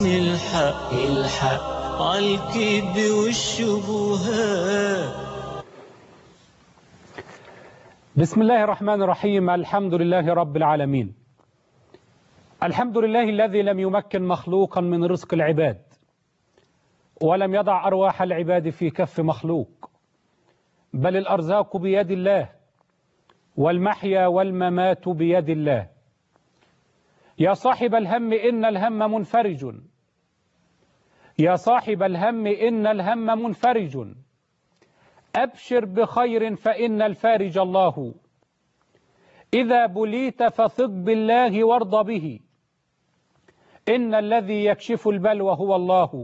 الحق الحق عالكذب والشبهات بسم الله الرحمن الرحيم الحمد لله رب العالمين الحمد لله الذي لم يمكن مخلوقا من رزق العباد ولم يضع أرواح العباد في كف مخلوق بل الأرزاق بيد الله والمحيا والممات بيد الله يا صاحب الهم إن الهم منفرج يا صاحب الهم إن الهم منفرج أبشر بخير فإن الفارج الله إذا بليت فثق بالله وارض به إن الذي يكشف البلوى هو الله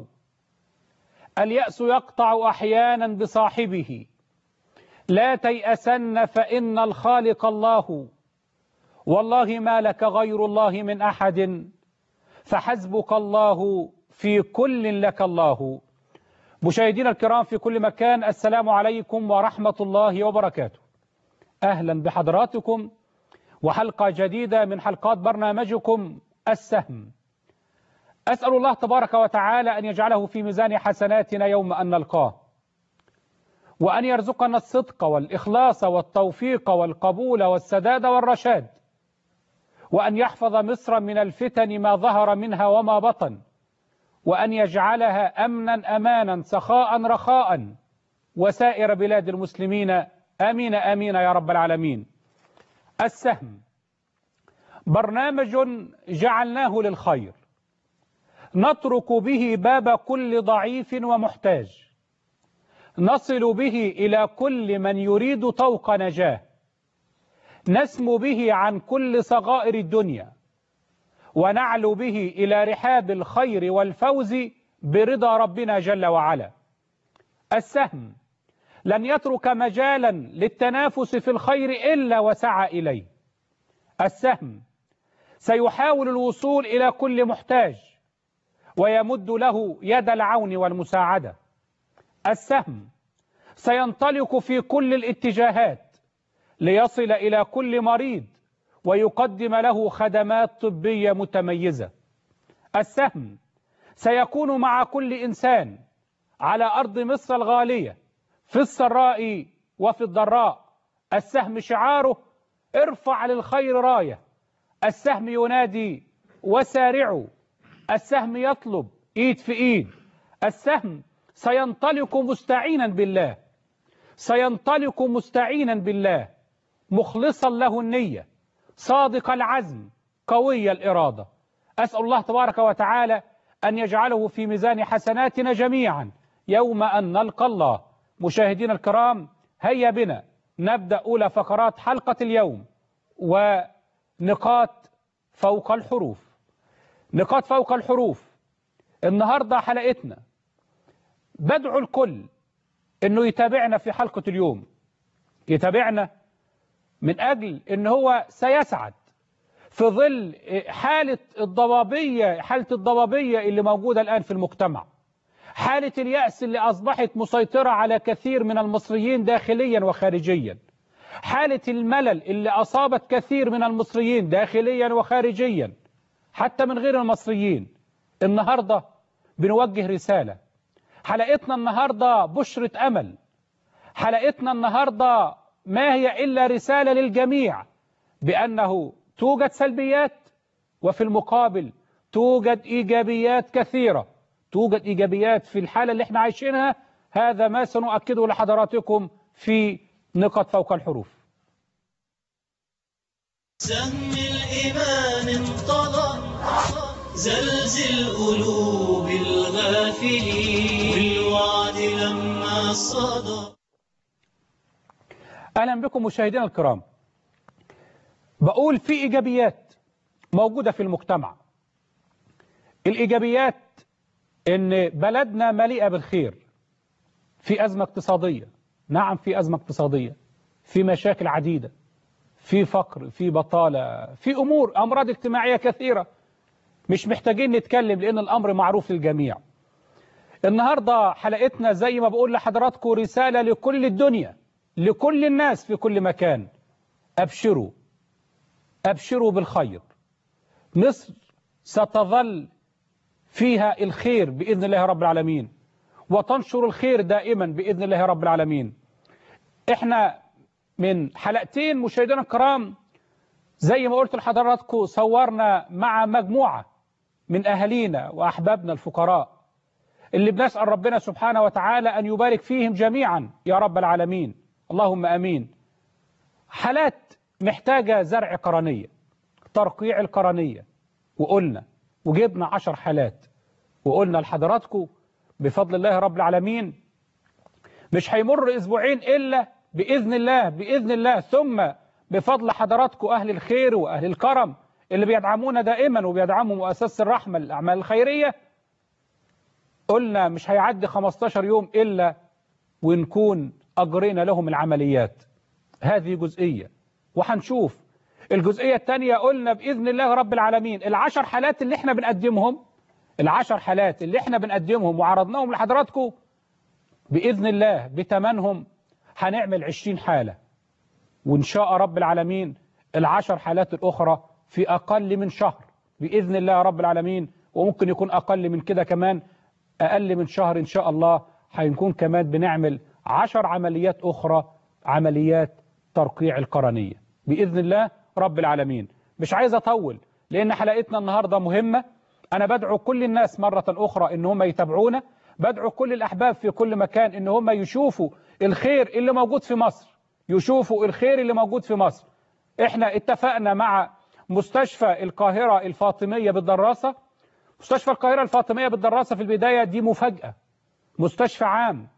اليأس يقطع أحيانا بصاحبه لا تيأسن فإن الخالق الله والله ما لك غير الله من أحد فحسبك الله في كل لك الله مشاهدينا الكرام في كل مكان السلام عليكم ورحمة الله وبركاته أهلا بحضراتكم وحلقة جديدة من حلقات برنامجكم السهم أسأل الله تبارك وتعالى أن يجعله في ميزان حسناتنا يوم أن نلقاه وأن يرزقنا الصدق والإخلاص والتوفيق والقبول والسداد والرشاد وأن يحفظ مصر من الفتن ما ظهر منها وما بطن وأن يجعلها أمنا أمانا سخاء رخاء وسائر بلاد المسلمين آمين آمين يا رب العالمين السهم برنامج جعلناه للخير نترك به باب كل ضعيف ومحتاج نصل به إلى كل من يريد طوق نجاه نسمو به عن كل صغائر الدنيا ونعلو به إلى رحاب الخير والفوز برضا ربنا جل وعلا السهم لن يترك مجالا للتنافس في الخير إلا وسعى إليه السهم سيحاول الوصول إلى كل محتاج ويمد له يد العون والمساعدة السهم سينطلق في كل الاتجاهات ليصل إلى كل مريض ويقدم له خدمات طبية متميزة السهم سيكون مع كل إنسان على أرض مصر الغالية في السراء وفي الضراء السهم شعاره ارفع للخير راية السهم ينادي وسارعوا السهم يطلب ايد في ايد السهم سينطلق مستعينا بالله سينطلق مستعينا بالله مخلصا له النية صادق العزم قوي الإرادة أسأل الله تبارك وتعالى أن يجعله في ميزان حسناتنا جميعا يوم أن نلقى الله مشاهدينا الكرام هيا بنا نبدأ أولى فقرات حلقة اليوم ونقاط فوق الحروف نقاط فوق الحروف النهاردة حلقتنا بدعو الكل انه يتابعنا في حلقة اليوم يتابعنا من اجل ان هو سيسعد في ظل حالة الضبابية حالة الضبابية اللي موجودة الآن في المجتمع حالة اليأس اللي أصبحت مسيطرة على كثير من المصريين داخليا وخارجيا حالة الملل اللي أصابت كثير من المصريين داخليا وخارجيا حتى من غير المصريين النهاردة بنوجه رسالة حلقتنا النهاردة بشرة أمل حلقتنا النهاردة ما هي إلا رسالة للجميع بأنه توجد سلبيات وفي المقابل توجد إيجابيات كثيرة توجد إيجابيات في الحالة اللي احنا عايشينها هذا ما سنؤكده لحضراتكم في نقط فوق الحروف سهم الإيمان انطلق زلزل قلوب الغافلين بالوعد لما صدى أهلا بكم مشاهدينا الكرام بقول في إيجابيات موجودة في المجتمع الإيجابيات إن بلدنا مليئة بالخير في أزمة اقتصادية نعم في أزمة اقتصادية في مشاكل عديدة في فقر في بطالة في أمور أمراض اجتماعية كثيرة مش محتاجين نتكلم لأن الأمر معروف للجميع النهاردة حلقتنا زي ما بقول لحضراتكم رسالة لكل الدنيا لكل الناس في كل مكان أبشروا أبشروا بالخير مصر ستظل فيها الخير بإذن الله رب العالمين وتنشر الخير دائما بإذن الله رب العالمين احنا من حلقتين مشاهدينا الكرام زي ما قلت لحضراتكم صورنا مع مجموعة من أهالينا وأحبابنا الفقراء اللي بنسأل ربنا سبحانه وتعالى أن يبارك فيهم جميعا يا رب العالمين اللهم أمين حالات محتاجة زرع قرنية ترقيع القرنية وقلنا وجبنا عشر حالات وقلنا لحضراتكم بفضل الله رب العالمين مش هيمر أسبوعين إلا بإذن الله بإذن الله ثم بفضل حضراتكم أهل الخير وأهل الكرم اللي بيدعمونا دائما وبيدعموا مؤسسة الرحمة للأعمال الخيرية قلنا مش هيعدي 15 يوم إلا ونكون أجرينا لهم العمليات هذه جزئية وهنشوف الجزئية الثانية قلنا بإذن الله رب العالمين العشر حالات اللي احنا بنقدمهم العشر حالات اللي احنا بنقدمهم وعرضناهم لحضراتكم بإذن الله بتمنهم هنعمل 20 حالة وإن شاء رب العالمين العشر حالات الأخرى في أقل من شهر بإذن الله رب العالمين وممكن يكون أقل من كده كمان أقل من شهر إن شاء الله هنكون كمان بنعمل عشر عمليات أخرى عمليات ترقيع القرنية بإذن الله رب العالمين مش عايز أطول لأن حلقتنا النهاردة مهمة أنا بدعو كل الناس مرة أخرى إن هم يتابعونا بدعو كل الأحباب في كل مكان إن هم يشوفوا الخير اللي موجود في مصر يشوفوا الخير اللي موجود في مصر احنا اتفقنا مع مستشفى القاهرة الفاطمية بالدراسة مستشفى القاهرة الفاطمية بالدراسة في البداية دي مفاجأة مستشفى عام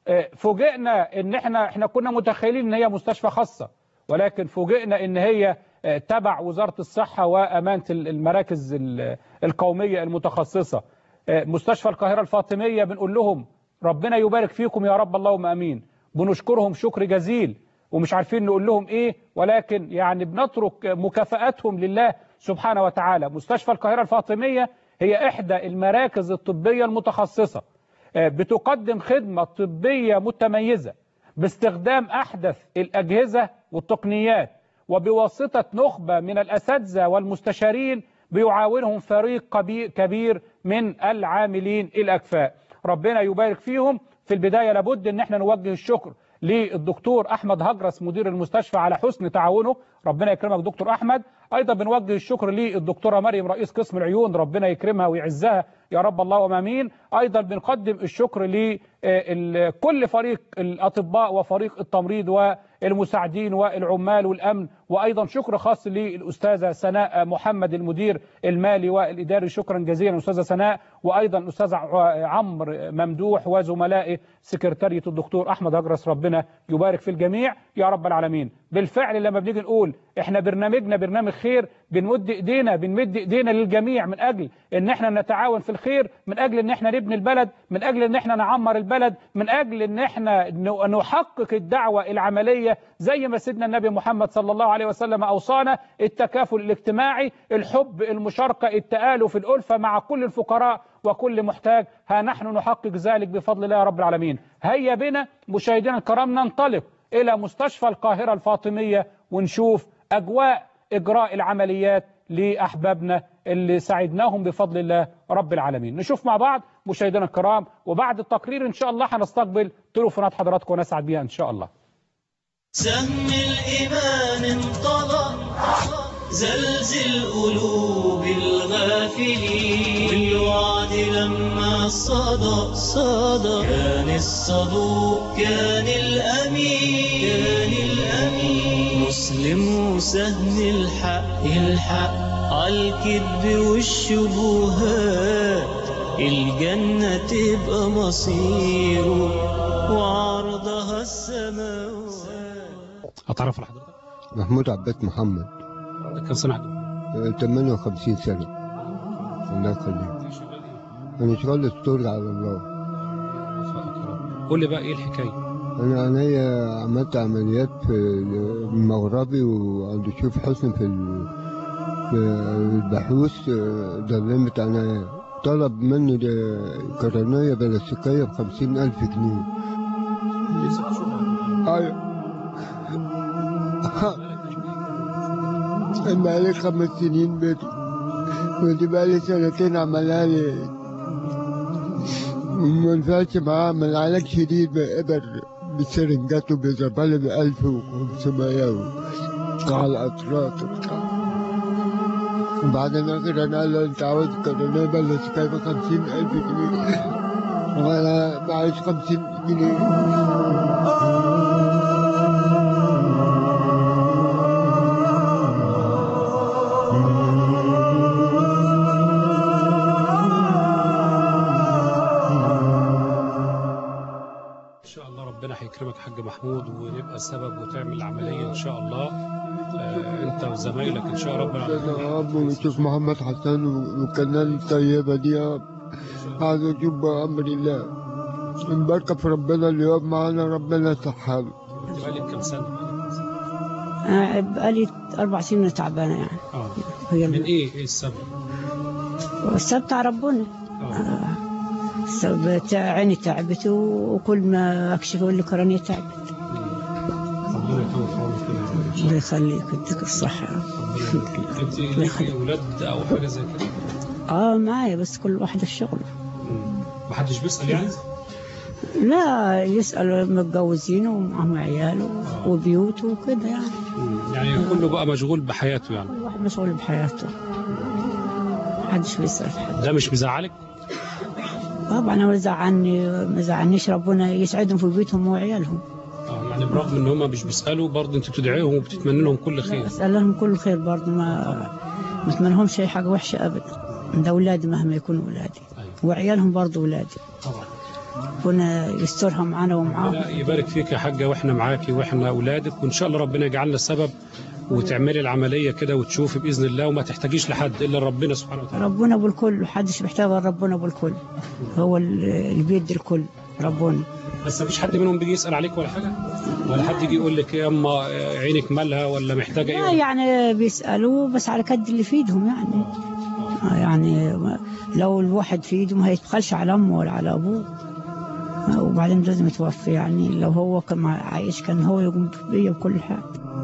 فوجئنا ان احنا احنا كنا متخيلين ان هي مستشفى خاصة ولكن فوجئنا ان هي تبع وزارة الصحة وأمانة المراكز القومية المتخصصة مستشفى القاهرة الفاطمية بنقول لهم ربنا يبارك فيكم يا رب اللهم أمين بنشكرهم شكر جزيل ومش عارفين نقول لهم ايه ولكن يعني بنترك مكافآتهم لله سبحانه وتعالى مستشفى القاهرة الفاطمية هي إحدى المراكز الطبية المتخصصة بتقدم خدمة طبية متميزة باستخدام أحدث الأجهزة والتقنيات وبواسطة نخبة من الأساتذة والمستشارين بيعاونهم فريق كبير من العاملين الأكفاء ربنا يبارك فيهم في البداية لابد ان احنا نوجه الشكر للدكتور أحمد هجرس مدير المستشفى على حسن تعاونه ربنا يكرمك دكتور أحمد أيضا بنوجه الشكر للدكتورة مريم رئيس قسم العيون ربنا يكرمها ويعزها يا رب اللهم امين ايضا بنقدم الشكر لكل فريق الاطباء وفريق التمريض والمساعدين والعمال والامن وايضا شكر خاص للاستاذه سناء محمد المدير المالي والاداري شكرا جزيلا استاذه سناء وايضا الاستاذ عمرو ممدوح وزملائه سكرتاريه الدكتور احمد هجرس ربنا يبارك في الجميع يا رب العالمين بالفعل لما بنيجي نقول احنا برنامجنا برنامج خير بنمد ايدينا بنمد ايدينا للجميع من اجل ان احنا نتعاون في الخير من اجل ان احنا نبني البلد من اجل ان احنا نعمر البلد من اجل ان احنا نحقق الدعوة العملية زي ما سيدنا النبي محمد صلى الله عليه وسلم اوصانا التكافل الاجتماعي الحب المشاركة التآلف الألفة مع كل الفقراء وكل محتاج ها نحن نحقق ذلك بفضل الله رب العالمين هيا بنا مشاهدينا الكرام ننطلق إلى مستشفى القاهرة الفاطمية ونشوف أجواء إجراء العمليات لأحبابنا اللي ساعدناهم بفضل الله رب العالمين نشوف مع بعض مشاهدينا الكرام وبعد التقرير إن شاء الله هنستقبل تليفونات حضراتكم ونسعد بيها إن شاء الله سم الإيمان انطلق زلزل قلوب الغافلين بالوعد لما صدى صدى كان الصدوق كان الأمين كان الأمين مسلم وسهم الحق الحق عالكذب والشبهات الجنة تبقى مصيره وعرضها السماوات أتعرف لحضرتك محمود عباس محمد كم سنة آه، 58 سنة الله يخليك أنا شغال استوري على الله قول لي بقى إيه الحكاية أنا أنا عملت عمليات في المغربي وعند شوف حسن في ال- في البحوث آه، ظلمت أنا طلب مني ده قرنية بلاستيكية بخمسين ألف جنيه أيوة أنا بقالي خمس سنين بدي ودي بقالي سنتين عملها لي وما نفعش معاه من العلاج شديد بإبر بسرنجات وبيضربها ب 1500 على الأطراف وبتاع وبعدين آخر أنا قال له أنت عاوز قرنية بلش جايبة 50000 جنيه وأنا معيش 50 جنيه ان شاء الله ربنا هيكرمك يا حاج محمود ونبقى سبب وتعمل العمليه ان شاء الله آه، انت وزمايلك ان شاء الله ربنا يا رب ونشوف محمد حسن وكنان الطيبة دي يا رب عايز أشوف بأمر الله البركة في ربنا اللي يقف معانا ربنا يصحها له بقالك كام سنه أنا بقالي أربع سنين تعبانة يعني اه هي من ال- ايه ايه السبب والسبب بتاع ربنا اه السبب تاع عيني تعبت وكل ما أكشف يقول لي قرنية تعبت ربنا يطول في عمرك كده يا رب. الله يخليك يديك الصحة يا رب. ربنا يبارك. انت ليكي اولاد او حاجه زي كده اه معايا بس كل واحدة في شغله مم. محدش بيسال يعني لا يسأل متجوزين ومعهم عيال وبيوت وكده يعني مم. يعني كله بقى مشغول بحياته يعني كل واحد مشغول بحياته محدش بيسأل حد ده مش مزعلك طبعا أنا ما زعلني ما زعلنيش ربنا يسعدهم في بيوتهم وعيالهم اه يعني برغم ان هم مش بيسالوا برضه انت بتدعيهم وبتتمنى لهم كل خير أسأل لهم كل خير برضه ما ما اتمنهمش أي حاجة وحشة أبدا ده أولادي مهما يكونوا أولادي ايوه وعيالهم برضه أولادي طبعا ربنا يسترها معانا ومعاهم لا يبارك فيك يا حاجه واحنا معاكي واحنا اولادك وان شاء الله ربنا يجعلنا سبب وتعملي العمليه كده وتشوفي باذن الله وما تحتاجيش لحد الا ربنا سبحانه وتعالى ربنا أبو الكل محدش محتاج غير ربنا أبو الكل هو ال- اللي بيدي الكل ربنا بس مفيش حد منهم بيجي يسال عليك ولا حاجه ولا حد يجي يقول لك يا اما عينك مالها ولا محتاجه لا ايه يعني بيسألوا بس على قد اللي في ايدهم يعني آه يعني ما- لو الواحد في ايده ما هيتبخلش على امه ولا على ابوه آه وبعدين لازم يتوفى يعني لو هو كان عايش كان هو يقوم بيا بكل حاجه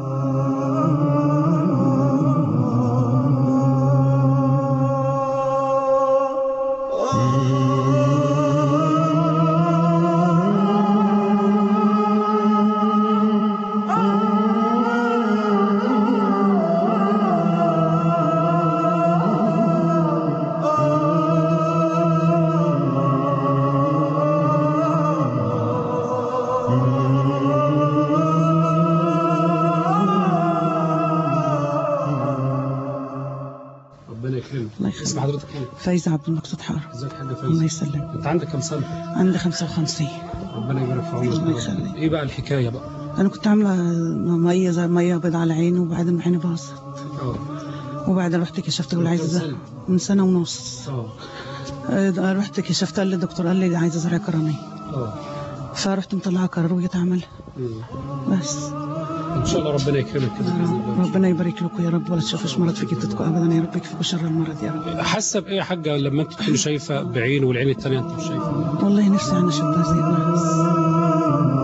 ربنا يكرمك الله يخليك. اسم حضرتك ايه فايزة عبد المقصود حار ازيك يا حاجه الله فايزه يسلمك انت عندك كام سنه عندي 55 ربنا يبارك في عمرك الله يا رب. يخليك. ايه بقى الحكايه بقى انا كنت عامله ميه زي ميه بيض على عيني وبعدين عيني باظت اه وبعدين رحت كشفت قال من عايزه كام زرع سنة؟ من سنه ونص اه آه، رحت كشفت قال لي الدكتور قال لي عايزه زرع قرنيه اه فرحت مطلعه قرار وجيت اعملها مم. بس ان شاء الله ربنا يكرمك كده يا باذن رب الله ربنا يبارك لكم يا رب ولا تشوفوش مرض في جدتكم ابدا يا رب يكفيكم شر المرض يا رب حاسه بايه يا حاجه لما انت تكوني شايفه بعين والعين الثانيه انت مش شايفه والله نفسي انا اشوفها زي الناس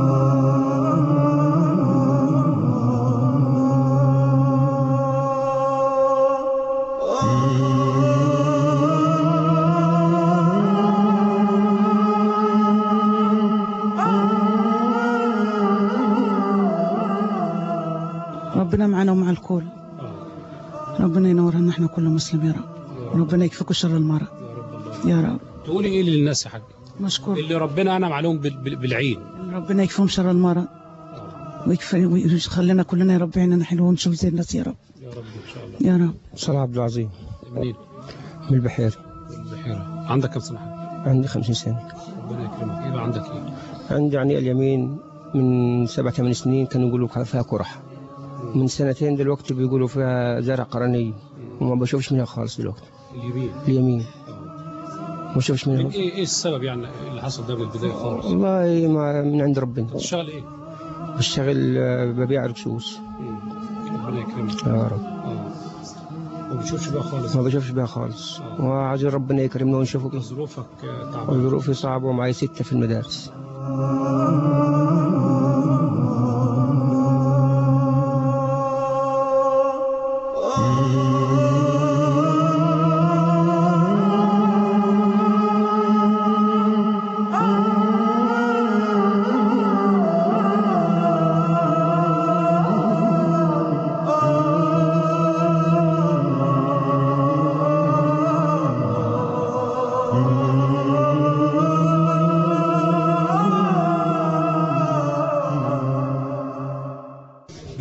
ربنا معنا ومع الكل اه ربنا ينور لنا احنا كل مسلم يا رب يا رب ربنا يكفيكم شر المرض يا رب الله يا رب تقولي ايه للناس يا حاج مشكور اللي ربنا انعم عليهم بال- بال- بالعين ربنا يكفيهم شر المرض ويكفي ويخلينا كلنا يا رب عيننا حلوه ونشوف زي الناس يا رب يا رب ان شاء الله يا رب صلاح عبد العظيم منين من البحيري من البحيره عندك كم سنه حاج عندي خمسين سنة ربنا يكرمك ايه بقى عندك ايه عندي يعني اليمين من سبع ثمان سنين كانوا يقولوا فيها قرح من سنتين دلوقتي بيقولوا فيها زرع قرني وما بشوفش منها خالص دلوقتي اليمين اليمين آه. ما بشوفش من منها ايه ايه السبب يعني اللي حصل ده من البدايه خالص والله ما من عند ربنا بتشتغل ايه بشتغل آه، ببيع ركسوس مم. ربنا يكرمك يا رب اه ما بتشوفش بقى خالص ما بشوفش بيها خالص وعايزين ربنا يكرمنا ونشوفه كده ظروفك آه، تعبانه وظروفي صعبة ومعي ستة في المدارس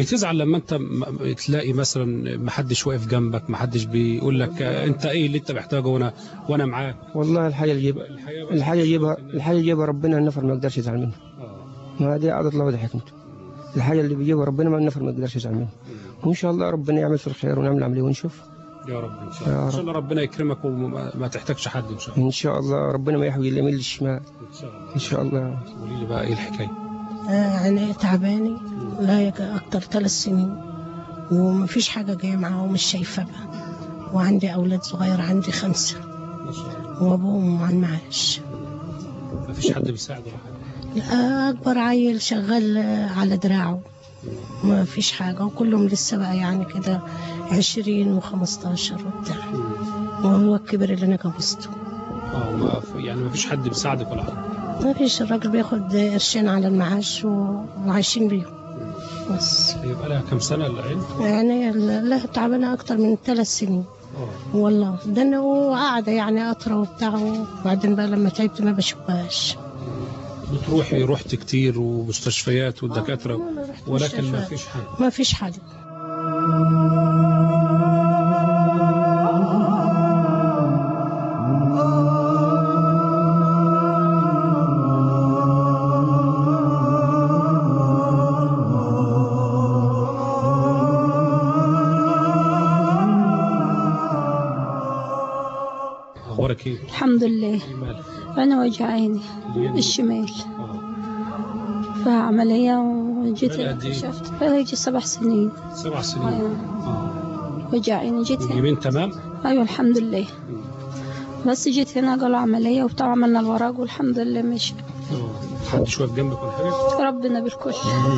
بتزعل لما انت م- تلاقي مثلا ما حدش واقف جنبك ما حدش بيقول لك آه، انت ايه اللي انت محتاجه وانا وانا معاك والله الحاجة اللي يجيبها الحياه بس الحاجة يجيبها الحاجة يجيبها ربنا النفر ما يقدرش يزعل منها آه. ما دي عادة الله ودي حكمته الحاجة اللي بيجيبها ربنا ما النفر ما يقدرش يزعل منها وإن شاء الله ربنا يعمل في الخير ونعمل عملية ونشوف يا رب ان شاء يا الله ان رب. شاء الله ربنا يكرمك وما ما تحتاجش حد ان شاء الله إن شاء الله ربنا ما يحوي اليمين للشمال ان شاء الله إن شاء الله قولي لي بقى ايه الحكايه آه، يعني تعباني لا يك- أكتر ثلاث سنين ومفيش حاجة جاية معاه ومش شايفة بقى وعندي أولاد صغير عندي خمسة ما شاء الله وأبوهم على المعاش ما فيش حد بيساعد ولا حاجه آه، أكبر عيل شغال آه، على دراعه ما فيش حاجة وكلهم لسه بقى يعني كده عشرين وخمستاشر وبتاع وهو الكبير اللي أنا جوزته اه ما في- يعني ما فيش حد بيساعدك ولا حاجه ما فيش الراجل بياخد قرشين على المعاش و- وعايشين بيهم بس يبقى لها كام سنه العين يعني لا تعبانة أكتر من ثلاث سنين اه والله ده أنا وقاعدة يعني أطرى وبتاع وبعدين بقى لما تعبت ما بشوفهاش بتروحي رحت كتير ومستشفيات والدكاتره أنا رحت ولكن ما مستشفى. فيش حد ما فيش حد اخبارك ايه؟ الحمد لله ايه مالك؟ أنا وجعاني اليد. الشمال اه فعملية وجيت بقالها قد إيه؟ اكتشفت بقى يجي سبع سنين سبع سنين أيوة. اه وجعاني جيت هنا اليمين تمام؟ أيوة الحمد لله بس جيت هنا قالوا عملية وبتاع عملنا الوراق والحمد لله ماشي اه محدش واقف جنبك ولا حاجه؟ ربنا بالكل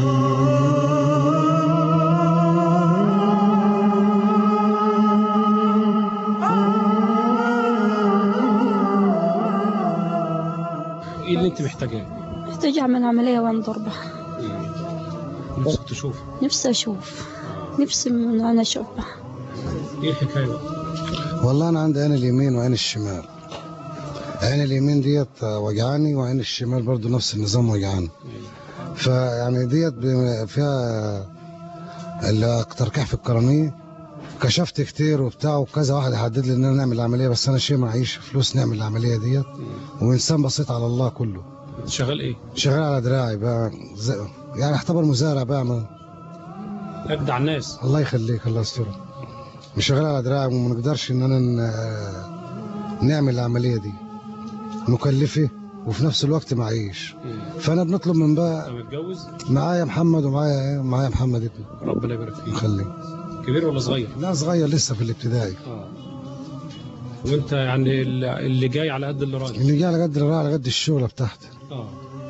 ايه اللي انت محتاجاه؟ محتاج أعمل عملية وأنظر بها نفسك تشوف نفسي أشوف نفسي من أنا أشوف بها ايه الحكايه بقى؟ والله انا عندي عين اليمين وعين الشمال عين اليمين ديت وجعاني وعين الشمال برضو نفس النظام وجعاني فيعني ديت ب- فيها اللي تركيح في القرنية كشفت كتير وبتاع وكذا واحد يحدد لي ان انا نعمل العمليه بس انا شيء معيش فلوس نعمل العمليه ديت وانسان بسيط على الله كله انت شغال ايه؟ شغال على دراعي بقى زي يعني اعتبر مزارع بقى ما اجدع الناس الله يخليك الله يسترك مش شغال على دراعي وما نقدرش ان انا ن- نعمل العمليه دي مكلفه وفي نفس الوقت معيش فانا بنطلب من انت بقى متجوز؟ معايا محمد ومعايا ايه معايا محمد ابني ربنا يبارك فيك مخليه كبير ولا صغير؟ لا صغير لسه في الابتدائي اه وانت يعني اللي اللي جاي على قد اللي راجع اللي جه على قد الراعي على قد الشغله بتاعتي اه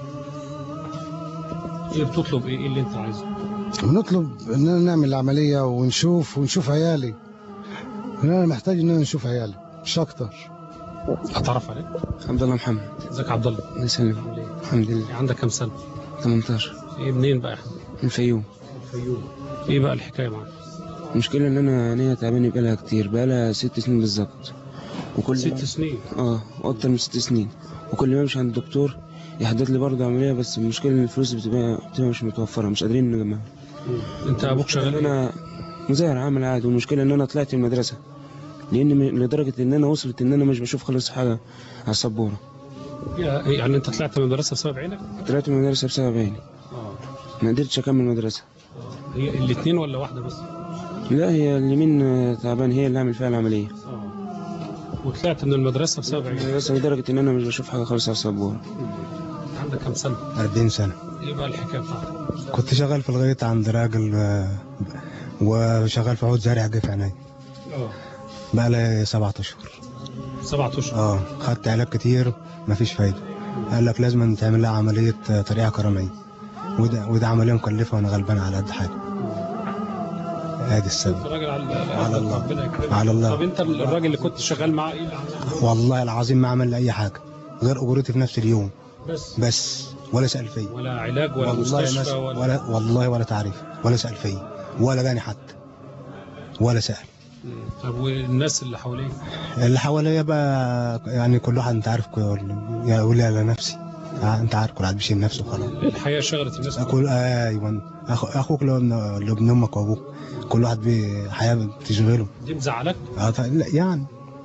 ايه بتطلب ايه؟ ايه اللي انت عايزه؟ بنطلب اننا نعمل العمليه ونشوف ونشوف عيالي لان انا محتاج ان انا نشوف عيالي مش اكتر اتعرف عليك؟ عبد الله محمد ازيك يا عبد الله؟ الله يسلمك عامل ايه؟ الحمد لله عندك كام سنه؟ 18 ايه منين بقى يا حبيبي؟ من الفيوم الفيوم ايه بقى الحكايه معاك؟ المشكلة إن أنا عينيا تعبانة بقالها كتير بقالها ست سنين بالظبط وكل ست ما- سنين اه أكتر من ست سنين وكل ما أمشي عند الدكتور يحدد لي برضه عملية بس المشكلة إن الفلوس بتبقى بتبقى مش متوفرة مش قادرين نجمعها انت ابوك شغال ايه؟ أنا مزارع عامل عادي والمشكلة إن أنا طلعت من المدرسة لأن م- لدرجة إن أنا وصلت إن أنا مش بشوف خالص حاجة على السبورة يا- يعني انت طلعت من المدرسه بسبب عينك؟ طلعت من المدرسة بسبب عيني اه ما قدرتش أكمل المدرسة هي الاثنين ولا واحده بس؟ لا هي اليمين آه، تعبان هي اللي عامل فيها العملية اه وطلعت من المدرسه بسبب عينك المدرسة لدرجة إن أنا مش بشوف حاجة خالص على السبورة عندك كام سنه؟ 40 سنة ايه بقى الحكايه بتاعتك؟ كنت شغال في الغيط عند راجل آه، وشغال في عود زارع جه في عيني اه بقى لي سبعة أشهر سبعة اشهر اه خدت علاج كتير مفيش فايدة قال لك لازم تعمل لها عملية آه، طريقة كرمية وده, وده عملية مكلفة وأنا غلبان على قد حالي ادي السبب انت راجل على على الله. ربنا يكرمك. على الله. طب انت الراجل اللي كنت شغال معاه ايه اللي عمله؟ والله العظيم ما عمل لي أي حاجة غير أجرتي في نفس اليوم بس بس ولا سأل فيا ولا علاج ولا والله مستشفى ما ولا, ولا والله ولا تعريف ولا سأل فيا ولا جاني حتى ولا سأل مم. طب والناس اللي حواليك اللي حواليا بقى يعني كل واحد انت عارف يقول لي على نفسي آه، انت عارف كل واحد بيشيل نفسه خلاص الحياه شغلت الناس كل ايوه أخو اخوك اللي هو ابن اللي ابن امك وابوك كل واحد بحياه بتشغله دي مزعلك اه ط- لا يعني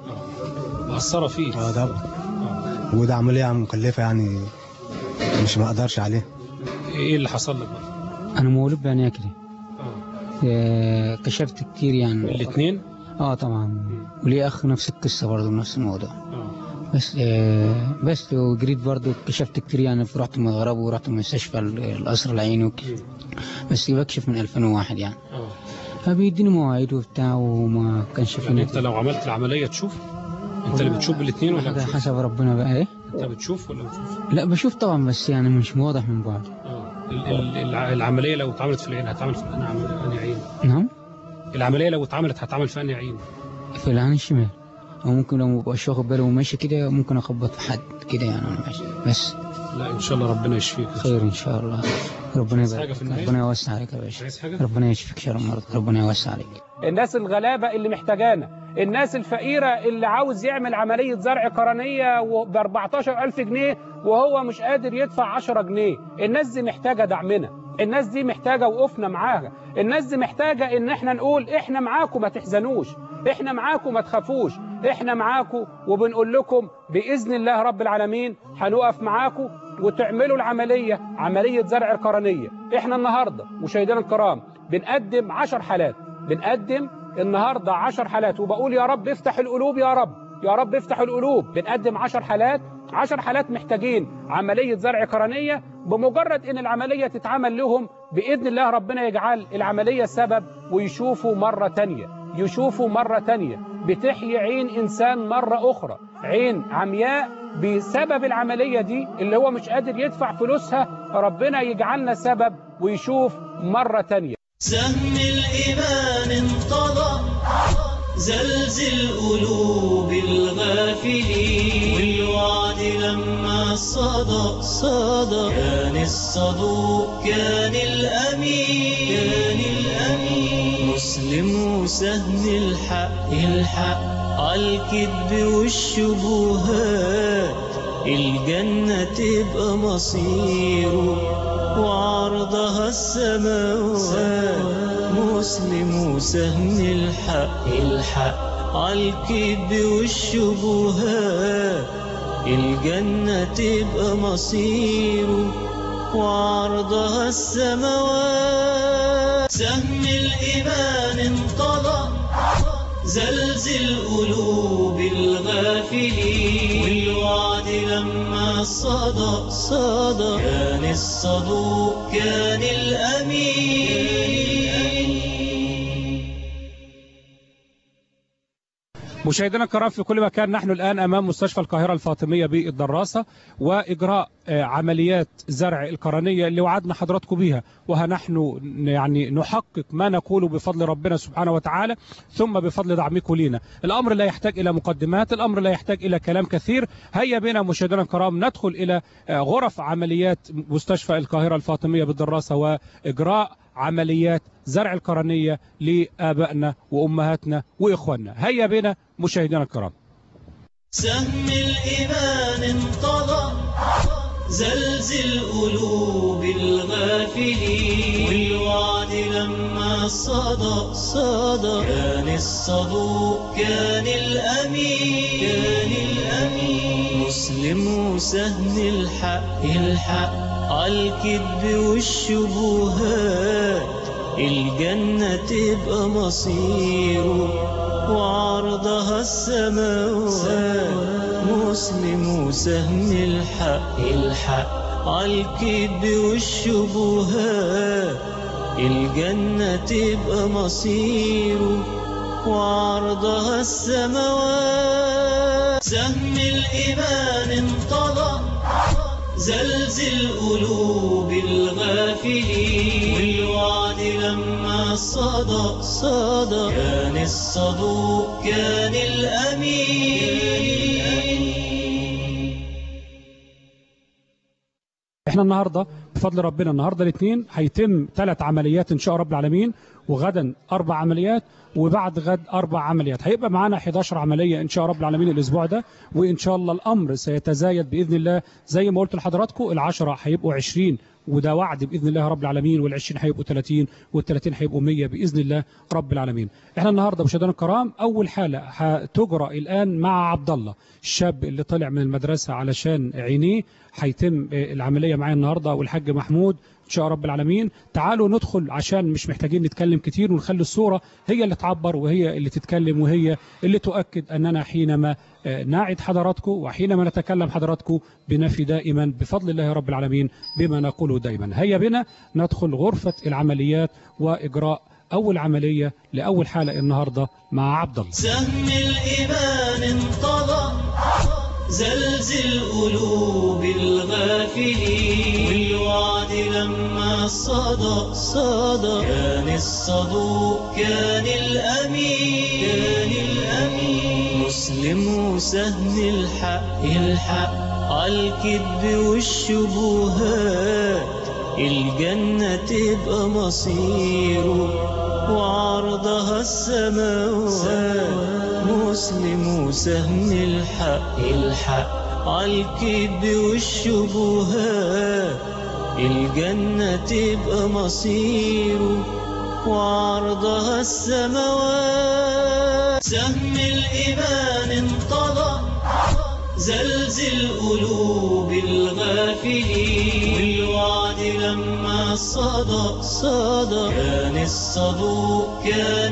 مأثره فيك اه طبعا وده عمليه مكلفه يعني مش ما اقدرش عليها ايه اللي حصل لك بقى انا مولود بعينيا كده آه، كشفت كتير يعني الاثنين اه طبعا ولي اخ نفس القصه برضه نفس الموضوع اه بس آه بس وجريت برضه كشفت كتير يعني في رحت المغرب ورحت مستشفى ال- القصر العيني وكده بس بكشف من 2001 يعني اه فبيديني مواعيد وبتاع وما كانش في يعني انت نتيجة. لو عملت العمليه تشوف انت اللي بتشوف بالاثنين ولا حاجة بتشوف؟ حسب ربنا بقى ايه انت بتشوف ولا بتشوف لا بشوف طبعا بس يعني مش واضح من بعد ال- ال- الع- العمليه لو اتعملت في العين هتعمل في انهي عمل- انهي عين نعم العمليه لو اتعملت هتعمل في انهي عين في العين الشمال او ممكن لو مبقاش واخد بالي وماشي كده ممكن اخبط في حد كده يعني وانا ماشي بس لا ان شاء الله ربنا يشفيك خير ان شاء الله ربنا عايز يبارك حاجة في فيك. النهاية؟ ربنا يوسع عليك يا باشا عايز حاجه ربنا يشفيك شر المرض ربنا يوسع عليك الناس الغلابة اللي محتاجانا الناس الفقيرة اللي عاوز يعمل عملية زرع قرنية ب 14000 جنيه وهو مش قادر يدفع 10 جنيه الناس دي محتاجة دعمنا الناس دي محتاجة وقفنا معاها الناس دي محتاجة ان احنا نقول احنا معاكم ما تحزنوش احنا معاكم ما تخافوش احنا معاكم وبنقول لكم بإذن الله رب العالمين هنقف معاكم وتعملوا العملية عملية زرع القرنية احنا النهاردة مشاهدينا الكرام بنقدم 10 حالات بنقدم النهارده 10 حالات وبقول يا رب افتح القلوب يا رب يا رب افتح القلوب بنقدم 10 حالات 10 حالات محتاجين عملية زرع قرنية بمجرد ان العملية تتعمل لهم بإذن الله ربنا يجعل العملية سبب ويشوفوا مرة تانية يشوفوا مرة تانية بتحيي عين إنسان مرة أخرى عين عمياء بسبب العملية دي اللي هو مش قادر يدفع فلوسها ربنا يجعلنا سبب ويشوف مرة تانية سهم الإيمان انطلق زلزل قلوب الغافلين والوعد لما صدى صدى كان الصدوق كان الأمين كان الأمين مسلم وسهم الحق الحق عالكذب والشبهات الجنة تبقى مصيره وعرضها السماوات مسلم وسهم الحق الحق عالكذب والشبهات الجنة تبقى مصيره وعرضها السماوات سهم الإيمان انطلق زلزل قلوب الغافلين والوعد لما صدى صدى كان الصدوق كان الأمين مشاهدينا الكرام في كل مكان نحن الآن أمام مستشفى القاهرة الفاطمية بالدراسة وإجراء آه، عمليات زرع القرنية اللي وعدنا حضراتكم بيها وها نحن يعني نحقق ما نقوله بفضل ربنا سبحانه وتعالى ثم بفضل دعمكم لينا الأمر لا يحتاج إلى مقدمات الأمر لا يحتاج إلى كلام كثير هيا بنا مشاهدينا الكرام ندخل إلى آه، غرف عمليات مستشفى القاهرة الفاطمية بالدراسة وإجراء عمليات زرع القرنية لآبائنا وأمهاتنا وإخواننا هيا بنا مشاهدينا الكرام سهم الإيمان انطلق زلزل قلوب الغافلين والوعد لما صدى صدى كان الصدوق كان الأمين كان الأمين مسلم وسهم الحق الحق عالكذب والشبهات الجنة تبقى مصيره وعرضها السماوات مسلم وسهم الحق الحق عالكذب والشبهات الجنة تبقى مصيره وعرضها السماوات سهم الإيمان انطلق زلزل قلوب الغافلين والوعد لما صدى صدى كان الصدوق كان الأمين احنا النهارده بفضل ربنا النهارده الاثنين هيتم ثلاث عمليات ان شاء رب العالمين وغدا اربع عمليات وبعد غد اربع عمليات هيبقى معانا 11 عمليه ان شاء رب العالمين الاسبوع ده وان شاء الله الامر سيتزايد باذن الله زي ما قلت لحضراتكم العشرة هيبقوا 20 وده وعد باذن الله رب العالمين وال20 هيبقوا 30 وال30 هيبقوا 100 باذن الله رب العالمين احنا النهارده مشاهدينا الكرام اول حاله هتجرى الان مع عبد الله الشاب اللي طلع من المدرسه علشان عينيه هيتم العمليه معايا النهارده والحاج محمود ان شاء رب العالمين تعالوا ندخل عشان مش محتاجين نتكلم كتير ونخلي الصوره هي اللي تعبر وهي اللي تتكلم وهي اللي تؤكد اننا حينما نعد حضراتكم وحينما نتكلم حضراتكم بنفي دائما بفضل الله رب العالمين بما نقوله دائما هيا بنا ندخل غرفه العمليات واجراء اول عمليه لاول حاله النهارده مع عبد الله سهم الإيمان انقضى زلزل قلوب الغافلين والوعد لما صدى صدى كان الصدوق كان الأمين كان الأمين مسلم وسهم الحق الحق عالكذب والشبهات الجنة تبقى مصيره وعرضها السماوات مسلم وسهم الحق الحق عالكذب والشبهات الجنة تبقى مصيره وعرضها السماوات سهم الإيمان انقضى زلزل قلوب الغافلين والوعد لما صدى صدى كان الصدوق كان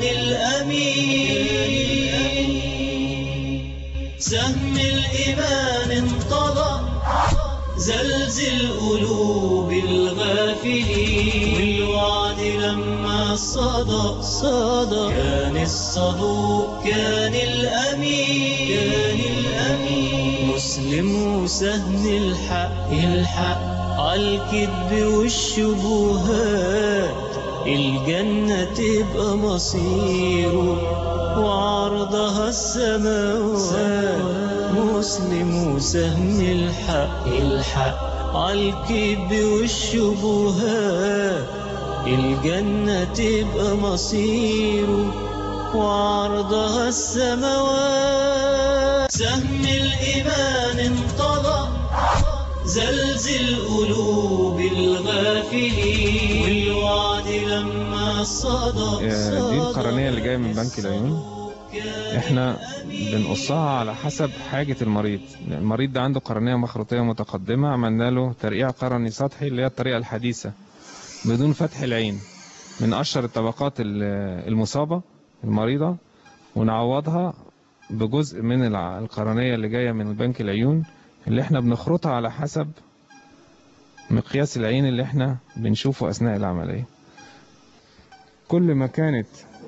الأمين سهم الإيمان انقضى زلزل قلوب الغافلين والوعد لما صدى صدى كان الصدوق كان الأمين كان الأمين مسلم وسهم الحق الحق عالكذب والشبهات الجنة تبقى مصيره وعرضها السماوات مسلم وسهم الحق الحق عالكذب والشبهات الجنة تبقى مصيره وعرضها السماوات سهم الإيمان انقضى زلزل قلوب الغافلين والوعد لما صدى دي القرنية اللي جاية من بنك العيون احنا بنقصها على حسب حاجة المريض المريض ده عنده قرنية مخروطية متقدمة عملنا له ترقيع قرني سطحي اللي هي الطريقة الحديثة بدون فتح العين من أشهر الطبقات المصابة المريضة ونعوضها بجزء من القرنية اللي جاية من بنك العيون اللي احنا بنخرطها على حسب مقياس العين اللي احنا بنشوفه أثناء العملية كل ما كانت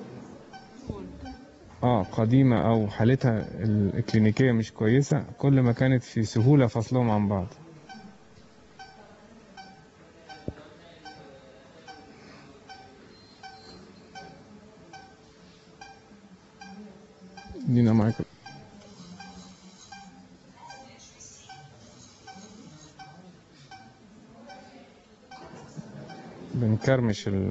اه قديمة أو حالتها الإكلينيكية مش كويسة كل ما كانت في سهولة فصلهم عن بعض دينا معاك بنكرمش ال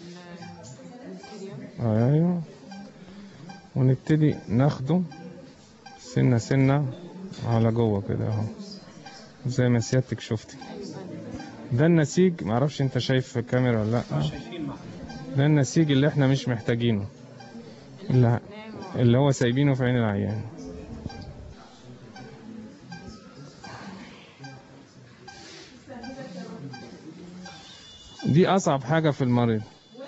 ايوه ونبتدي ناخده سنة سنة على جوه كده اهو زي ما سيادتك شفتي ده النسيج معرفش انت شايف في الكاميرا ولا لا ده النسيج اللي احنا مش محتاجينه اللي, اللي هو سايبينه في عين العيان دي أصعب حاجة في المريض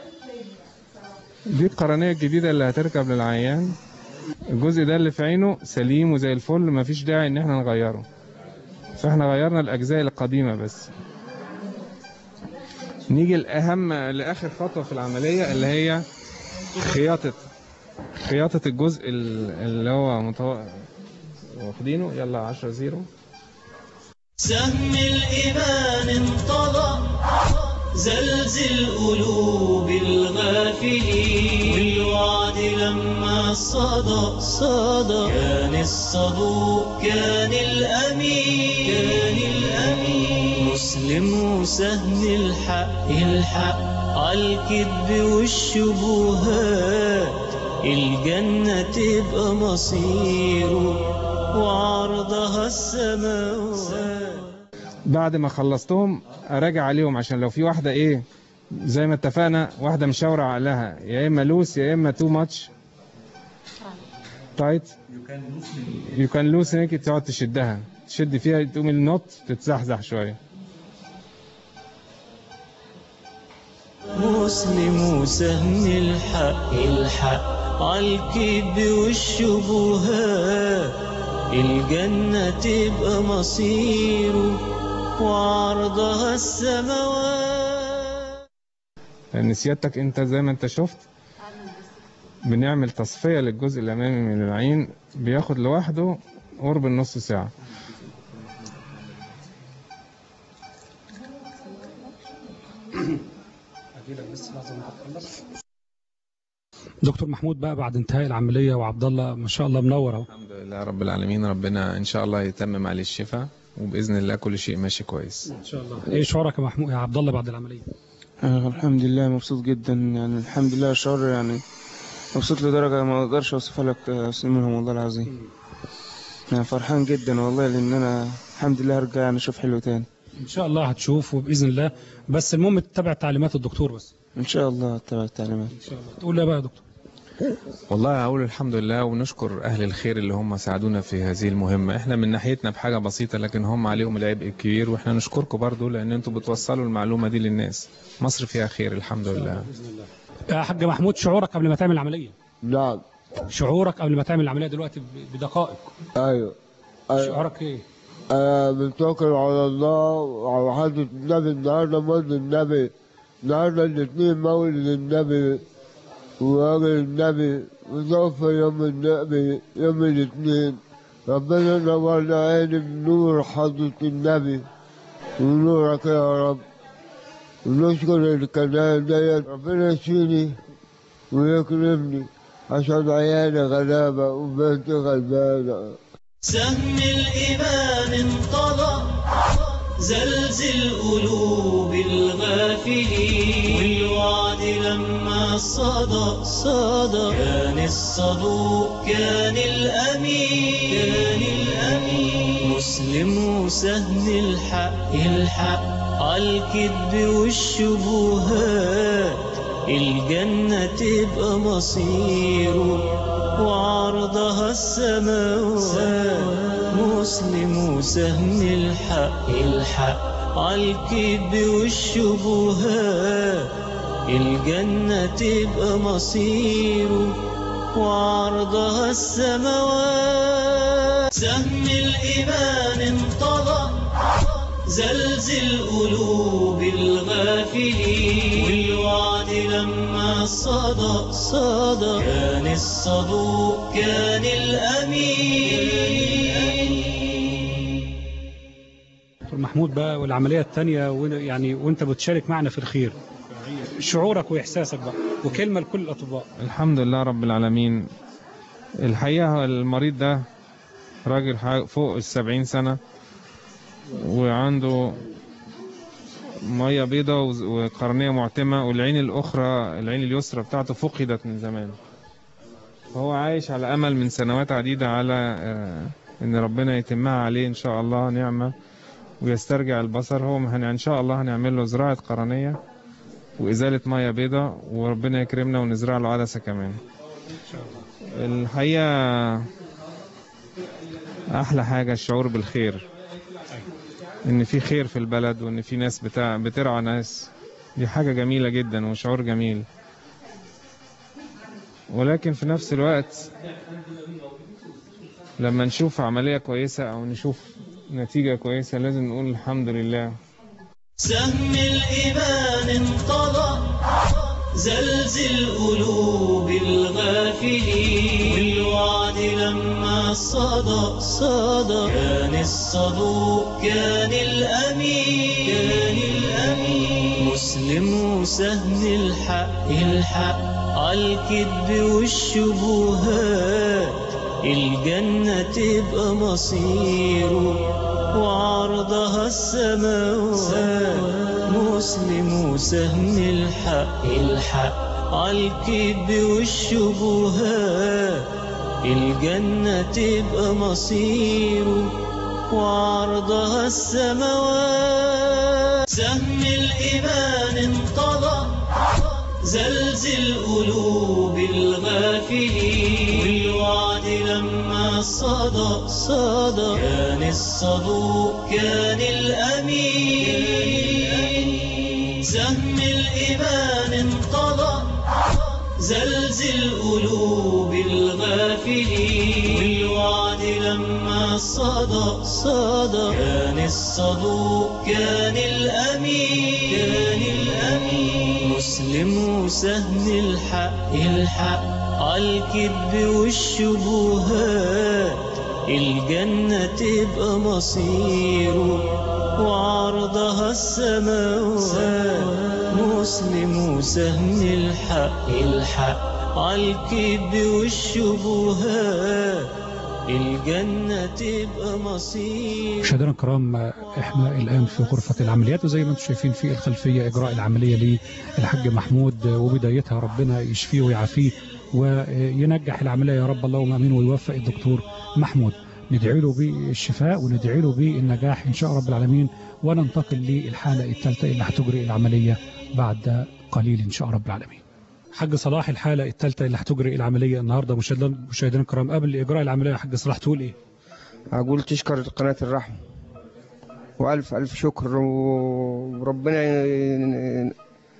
دي القرنية الجديدة اللي هتركب للعيان الجزء ده اللي في عينه سليم وزي الفل مفيش داعي ان احنا نغيره فاحنا غيرنا الأجزاء القديمة بس نيجي الأهم لآخر خطوة في العملية اللي هي خياطة خياطة الجزء اللي هو متو... واخدينه يلا 10 زيرو سهم الإيمان انقضى زلزل قلوب الغافلين والوعد لما صدى صدى كان الصدوق كان الأمين كان الأمين مسلم مسلم وسهم الحق الحق عالكذب والشبهات الجنة تبقى مصيره وعرضها السماوات بعد ما خلصتهم اراجع عليهم عشان لو في واحده ايه زي ما اتفقنا واحده مشاوره عقلها يا اما لوس يا اما تو ماتش تايت يو كان لوس هيك تقعد تشدها تشد فيها تقوم النط تتزحزح شويه مسلم وسهم الحق الحق عالكذب والشبهات الجنة تبقى مصيره وعرضها السماوات لان سيادتك انت زي ما انت شفت بنعمل تصفيه للجزء الامامي من العين بياخد لوحده قرب النص ساعه دكتور محمود بقى بعد انتهاء العمليه وعبد الله ما شاء الله منور اهو الحمد لله رب العالمين ربنا ان شاء الله يتمم عليه الشفاء وباذن الله كل شيء ماشي كويس ان شاء الله ايه شعورك يا محمود يا عبد الله بعد العمليه آه الحمد لله مبسوط جدا يعني الحمد لله شعور يعني مبسوط لدرجة ما اقدرش اوصفها لك يا استاذ منهم والله العظيم يعني فرحان جدا والله لان انا الحمد لله هرجع يعني اشوف حلو تاني ان شاء الله هتشوف وباذن الله بس المهم تتبع تعليمات الدكتور بس ان شاء الله اتبع التعليمات ان شاء الله تقول ايه بقى يا دكتور والله هقول الحمد لله ونشكر اهل الخير اللي هم ساعدونا في هذه المهمه احنا من ناحيتنا بحاجه بسيطه لكن هم عليهم العبء الكبير واحنا نشكركم برضو لان انتم بتوصلوا المعلومه دي للناس مصر فيها خير الحمد لله يا حاج محمود شعورك قبل ما تعمل العمليه نعم شعورك قبل ما تعمل العمليه دلوقتي ب- بدقائق ايوه ايوه شعورك ايه انا بتوكل على الله وعلى حضرة النبي النهارده مولد النبي النهارده الاثنين مولد النبي وراجل النبي وتوفى يوم النبي يوم الاثنين ربنا نورنا عيني بنور حضرة النبي ونورك يا رب ونشكر القناة ديت ربنا يشفيني ويكرمني عشان عيالي غلابة وبنتي غلبانة سهم الإيمان انطلق زلزل قلوب الغافلين والوعد لما صدق صدق كان الصدوق كان الأمين كان الأمين مسلم وسهم الحق الحق عالكذب والشبهات الجنة تبقى مصيره وعرضها السماوات مسلم وسهم الحق الحق عالكذب والشبهات الجنة تبقى مصيره وعرضها السماوات سهم الإيمان انطلق زلزل قلوب الغافلين والوعد لما صدق صدق كان الصدوق كان الأمين دكتور محمود بقى والعمليه الثانيه يعني وانت بتشارك معنا في الخير شعورك واحساسك بقى وكلمه لكل الاطباء الحمد لله رب العالمين الحقيقة المريض ده راجل ح- فوق السبعين سنة وعنده مية بيضة وز- وقرنية معتمة والعين الأخرى العين اليسرى بتاعته فقدت من زمان فهو عايش على أمل من سنوات عديدة على آه، إن ربنا يتمها عليه إن شاء الله نعمة ويسترجع البصر هو هن- إن شاء الله هنعمل له زراعة قرنية وإزالة مية بيضة وربنا يكرمنا ونزرع له عدسة كمان الحقيقة أحلى حاجة الشعور بالخير إن في خير في البلد وإن في ناس بتاع بترعى ناس دي حاجة جميلة جدا وشعور جميل ولكن في نفس الوقت لما نشوف عملية كويسة أو نشوف نتيجة كويسة لازم نقول الحمد لله سهم الإيمان انطلق زلزل قلوب الغافلين والوعد لما صدق صدق كان الصدوق كان الأمين كان الأمين مسلم وسهم الحق الحق عالكذب والشبهات الجنة تبقى مصيره وعرضها السماوات مسلم سهم الحق الحق عالكذب والشبهات الجنة تبقى مصيره وعرضها السماوات سهم الإيمان انطلق زلزل قلوب الغافلين والوعد لما صدق صدق كان الصدوق كان الأمين سهم الإيمان انطلق زلزل قلوب الغافلين والوعد لما صدق صدق كان الصدوق كان الأمين كان الأمين مسلم وسهم الحق الحق عالكذب والشبهات الجنة تبقى مصيره وعرضها السماوات مسلم وسهم الحق الحق عالكذب والشبهات الجنة تبقى مصير مشاهدينا الكرام احنا الان في غرفه العمليات وزي ما انتم شايفين في الخلفيه اجراء العمليه للحاج محمود وبدايتها ربنا يشفيه ويعافيه وينجح العمليه يا رب اللهم امين ويوفق الدكتور محمود ندعي له بالشفاء وندعي له بالنجاح ان شاء رب العالمين وننتقل للحاله الثالثه اللي هتجري العمليه بعد قليل ان شاء رب العالمين. حاج صلاح الحاله الثالثه اللي هتجري العمليه النهارده مشاهدينا مشاهدينا الكرام قبل اجراء العمليه يا حاج صلاح تقول ايه؟ أقول تشكر قناة الرحمة وألف ألف شكر وربنا ي-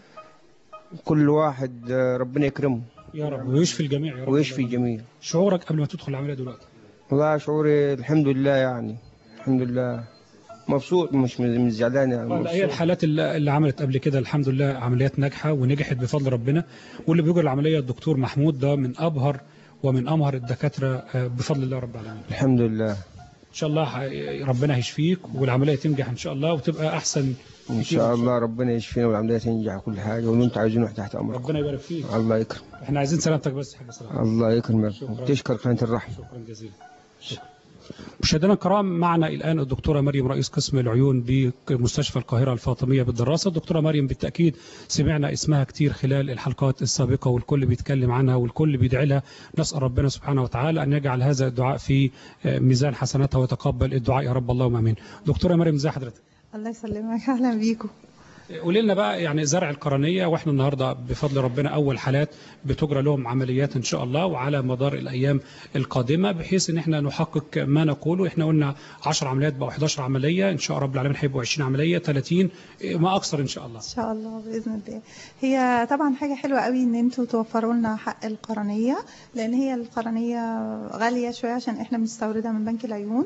كل واحد ربنا يكرمه يا رب ويشفي الجميع يا رب ويشفي الجميع شعورك قبل ما تدخل العمليه دلوقتي والله شعوري الحمد لله يعني الحمد لله مبسوط مش مش زعلان يعني هي مبسوط. الحالات اللي اللي عملت قبل كده الحمد لله عمليات ناجحه ونجحت بفضل ربنا واللي بيجري العمليه الدكتور محمود ده من ابهر ومن امهر الدكاتره آه، بفضل الله رب العالمين. الحمد لله ان شاء الله ح- ربنا هيشفيك والعمليه تنجح ان شاء الله وتبقى احسن ان كتير شاء الله ربنا يشفينا والعمليه تنجح كل حاجه واللي انتوا عايزينه تحت امركم ربنا يبارك فيك الله يكرم احنا عايزين سلامتك بس يا حاج صلاح الله يكرمك شكراً. تشكر قناه الرحمه شكرا جزيلا مشاهدينا الكرام معنا الان الدكتوره مريم رئيس قسم العيون بمستشفى القاهره الفاطميه بالدراسه الدكتوره مريم بالتاكيد سمعنا اسمها كتير خلال الحلقات السابقه والكل بيتكلم عنها والكل بيدعي لها نسال ربنا سبحانه وتعالى ان يجعل هذا الدعاء في ميزان حسناتها ويتقبل الدعاء يا رب اللهم امين دكتوره مريم ازي حضرتك الله يسلمك اهلا بيكم قولي لنا بقى يعني زرع القرنيه واحنا النهارده بفضل ربنا اول حالات بتجرى لهم عمليات ان شاء الله وعلى مدار الايام القادمه بحيث ان احنا نحقق ما نقوله احنا قلنا 10 عمليات بقوا 11 عمليه ان شاء رب العالمين هيبقوا 20 عمليه 30 ما اكثر ان شاء الله ان شاء الله باذن الله هي طبعا حاجه حلوه قوي ان انتوا توفروا لنا حق القرنيه لان هي القرنيه غاليه شويه عشان احنا بنستوردها من بنك العيون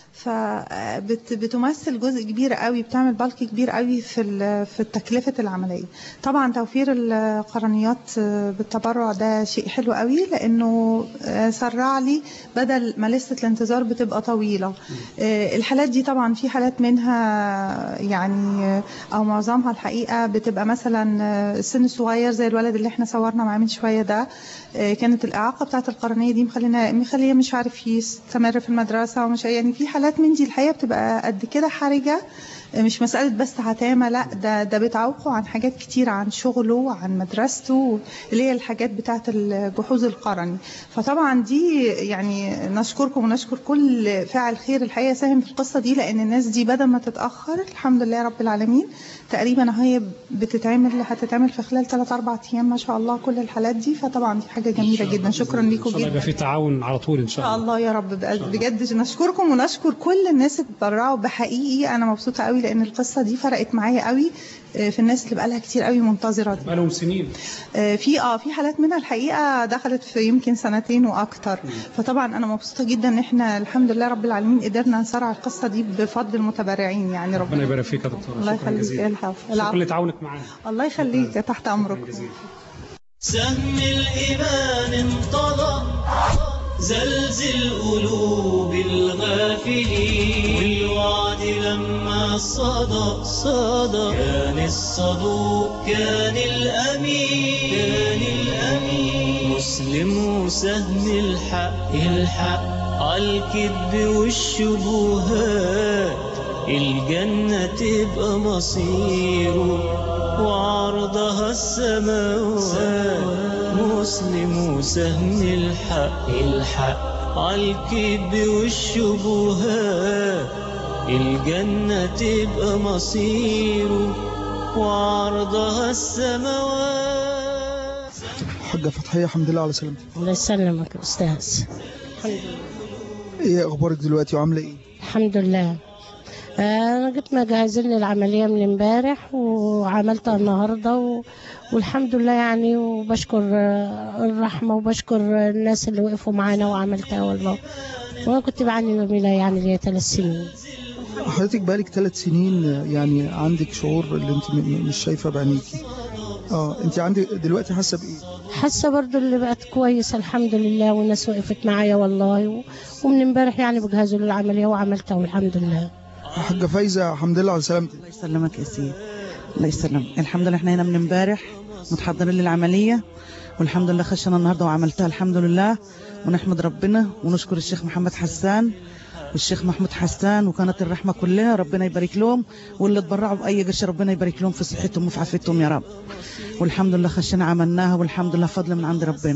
فبتمثل جزء كبير قوي بتعمل بالك كبير قوي في ال- في تكلفه العمليه طبعا توفير القرنيات بالتبرع ده شيء حلو قوي لانه سرع لي بدل ما لسه الانتظار بتبقى طويله الحالات دي طبعا في حالات منها يعني او معظمها الحقيقه بتبقى مثلا سن صغير زي الولد اللي احنا صورنا معاه من شويه ده كانت الاعاقه بتاعه القرنيه دي مخلينا مخليه مش عارف يستمر في المدرسه ومش يعني في حالات من دي الحقيقه بتبقى قد كده حرجه مش مسألة بس عتامة لا ده ده بتعوقه عن حاجات كتير عن شغله وعن مدرسته اللي هي الحاجات بتاعة الجحوظ القرني فطبعا دي يعني نشكركم ونشكر كل فاعل خير الحقيقة ساهم في القصة دي لأن الناس دي بدل ما تتأخر الحمد لله رب العالمين تقريبا هي بتتعمل هتتعمل في خلال 3 4 أيام ما شاء الله كل الحالات دي فطبعا دي حاجة جميلة جدا شكرا ان لكم شاء الله يبقى جدا في تعاون على طول ان ان شاء شاء الله الله يا رب بجد نشكركم ونشكر كل الناس اللي اتبرعوا بحقيقي انا مبسوطه قوي لان القصه دي فرقت معايا قوي في الناس اللي بقالها كتير قوي منتظره دي. بقالهم سنين في اه في حالات منها الحقيقه دخلت في يمكن سنتين واكتر فطبعا انا مبسوطه جدا ان احنا الحمد لله رب العالمين قدرنا نسرع القصه دي بفضل المتبرعين يعني ربنا ربنا يبارك فيك يا دكتور الله شكرا يخليك جزيلا العفو شكرا العفو. لتعاونك معنا الله يخليك تحت امرك سهم الإيمان انطلق زلزل قلوب الغافلين والوعد لما صدق صدق كان الصدوق كان الأمين كان الأمين مسلم وسهم الحق الحق عالكذب والشبهات الجنة تبقى مصيره وعرضها السماوات مسلم وسهم الحق الحق عالكذب والشبهات الجنة تبقى مصيره وعرضها السماوات حاجة فتحية الحمد لله على سلامتك الله يسلمك يا أستاذ الحمد لله ايه اخبارك دلوقتي وعاملة ايه الحمد لله آه، أنا جيت مجهزين لي العملية من امبارح وعملتها النهاردة و... والحمد لله يعني وبشكر آه، الرحمة وبشكر الناس اللي وقفوا معانا وعملتها والله وأنا كنت بعاني من الولاية يعني ليا ثلاث سنين حضرتك بقالك ثلاث سنين يعني عندك شعور اللي انت م- م- مش شايفة بعينيكي اه انت عندك دلوقتي حاسة بايه حاسة برضو اللي بقت كويسة الحمد لله والناس وقفت معايا والله و... ومن امبارح يعني بجهزوا لي العملية وعملتها والحمد لله حاجة فايزة الحمد لله على سلامتك الله يسلمك يا سيدي الله يسلمك الحمد لله احنا هنا من امبارح متحضرين للعملية والحمد لله خشنا النهارده وعملتها الحمد لله ونحمد ربنا ونشكر الشيخ محمد حسان والشيخ محمود حسان وقناة الرحمة كلها ربنا يبارك لهم واللي اتبرعوا بأي قرش ربنا يبارك لهم في صحتهم وفي عافيتهم يا رب والحمد لله خشنا عملناها والحمد لله فضل من عند ربنا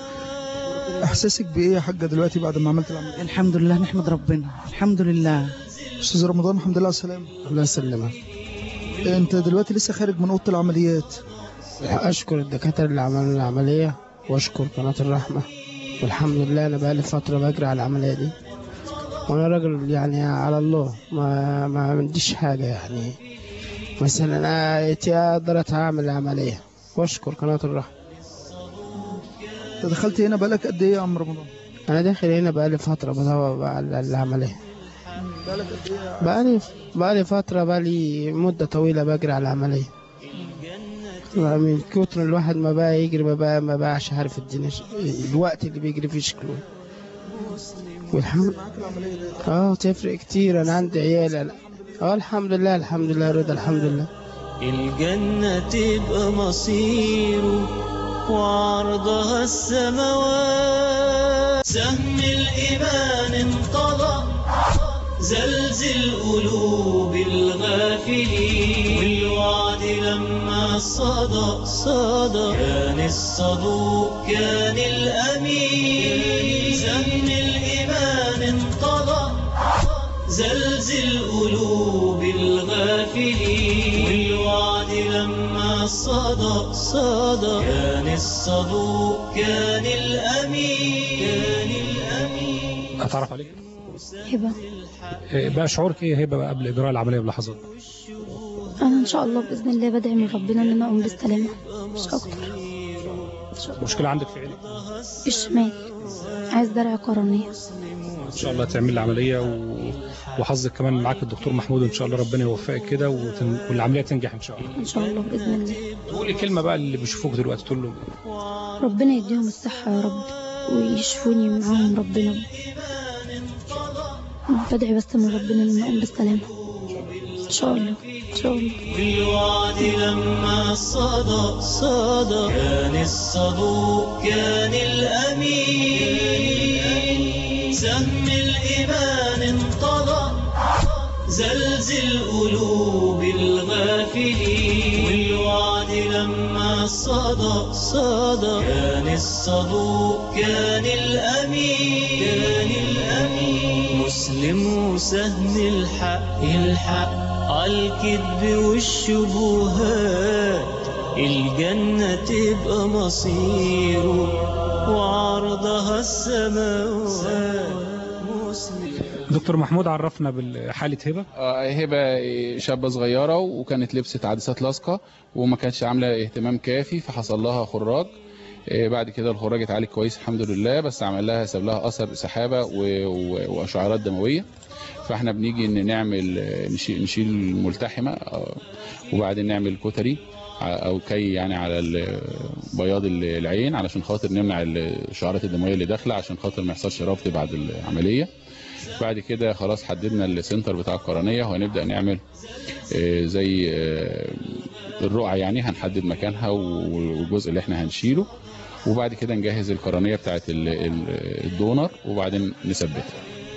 احساسك بايه يا حاجة دلوقتي بعد ما عملت العملية الحمد لله نحمد ربنا الحمد لله استاذ رمضان الحمد لله على السلامة الله يسلمك انت دلوقتي لسه خارج من اوضه العمليات أشكر الدكاترة اللي عملوا العملية وأشكر قناة الرحمة والحمد لله أنا بقالي فترة بجري على العملية دي وأنا راجل يعني على الله ما ما عنديش حاجة يعني مثلا أنا أقدر أعمل العملية وأشكر قناة الرحمة انت دخلت هنا بقالك قد ايه يا عم رمضان أنا داخل هنا بقالي فترة بدور على العملية بقالك قد ايه بقالي بقالي فترة بقالي مدة طويلة بجري على العملية من كتر الواحد ما بقى يجري ما بقى ما بقاش عارف الدنيا ش- الوقت اللي بيجري فيه شكله والحمد اه تفرق كتير انا عندي عيال انا اه الحمد لله الحمد لله رضا الحمد لله الجنة تبقى مصيره وعرضها السماوات سهم الإيمان انطلق زلزل قلوب الغافلين والوعد لما صدق صدق كان الصدوق كان الأمين سهم الإيمان انطلق زلزل قلوب الغافلين والوعد لما صدق صدق كان الصدوق كان الأمين كان الأمين اتعرف عليك هبة إيه بقى شعورك ايه هبه بقى قبل اجراء العمليه بلحظات أنا إن شاء الله بإذن الله بدعي من ربنا إن أنا أقوم بالسلامة مش أكتر إن شاء الله مشكله عندك في عينك الشمال عايز درع قرنية ان شاء الله تعمل العمليه و... وحظك كمان معاك الدكتور محمود ان شاء الله ربنا يوفقك كده وتن... والعمليه تنجح ان شاء الله إن شاء الله بإذن الله تقولي كلمه بقى اللي بيشوفوك دلوقتي تقول له ربنا يديهم الصحة يا رب ويشفوني معاهم ربنا بدعي بس من ربنا إن أنا أقوم بالسلامة إن شاء الله إن شاء الله بالوعد لما صدق صدق كان الصدوق كان الأمين سهم الإيمان انطلق زلزل قلوب الغافلين والوعد لما صدق صدق كان الصدوق كان الأمين كان الأمين مسلم وسهم الحق الحق عالكذب والشبهات الجنة تبقى مصيره وعرضها السماوات مسلم دكتور محمود عرفنا بالحاله هبه آه، هبة شابة صغيرة وكانت لبست عدسات لاصقة وما كانتش عاملة اهتمام كافي فحصل لها خراج آه، بعد كده الخراج اتعالج كويس الحمد لله بس عمل لها ساب لها اثر سحابة و- و- واشعارات دموية فاحنا بنيجي ان نعمل آه، نشيل نشيل الملتحمة آه، وبعدين نعمل كتري ع- او كي يعني على ال- بياض ال- العين علشان خاطر نمنع الشعارات الدمويه اللي داخله عشان خاطر ما يحصلش ربط بعد العمليه بعد كده خلاص حددنا السنتر بتاع القرنيه وهنبدا نعمل آه، زي آه، الرقعه يعني هنحدد مكانها والجزء اللي احنا هنشيله وبعد كده نجهز القرنيه بتاعت ال- ال- الدونر وبعدين نثبتها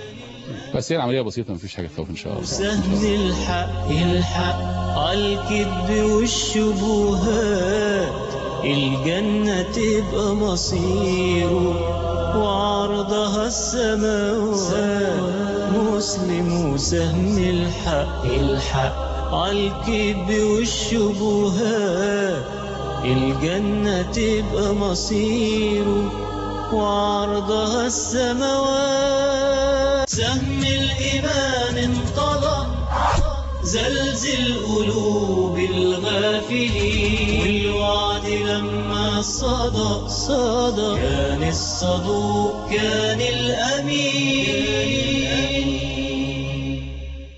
بس هي العمليه بسيطه مفيش حاجه تخوف ان شاء الله سهم الحق الحق عالكذب والشبهات الجنة تبقى مصيره وعرضها السماوات مسلم وسهم الحق الحق عالكذب والشبهات الجنة تبقى مصيره وعرضها السماوات سهم الإيمان انطلق زلزل قلوب الغافلين والوعد لما صدق صدق كان الصدوق كان الأمين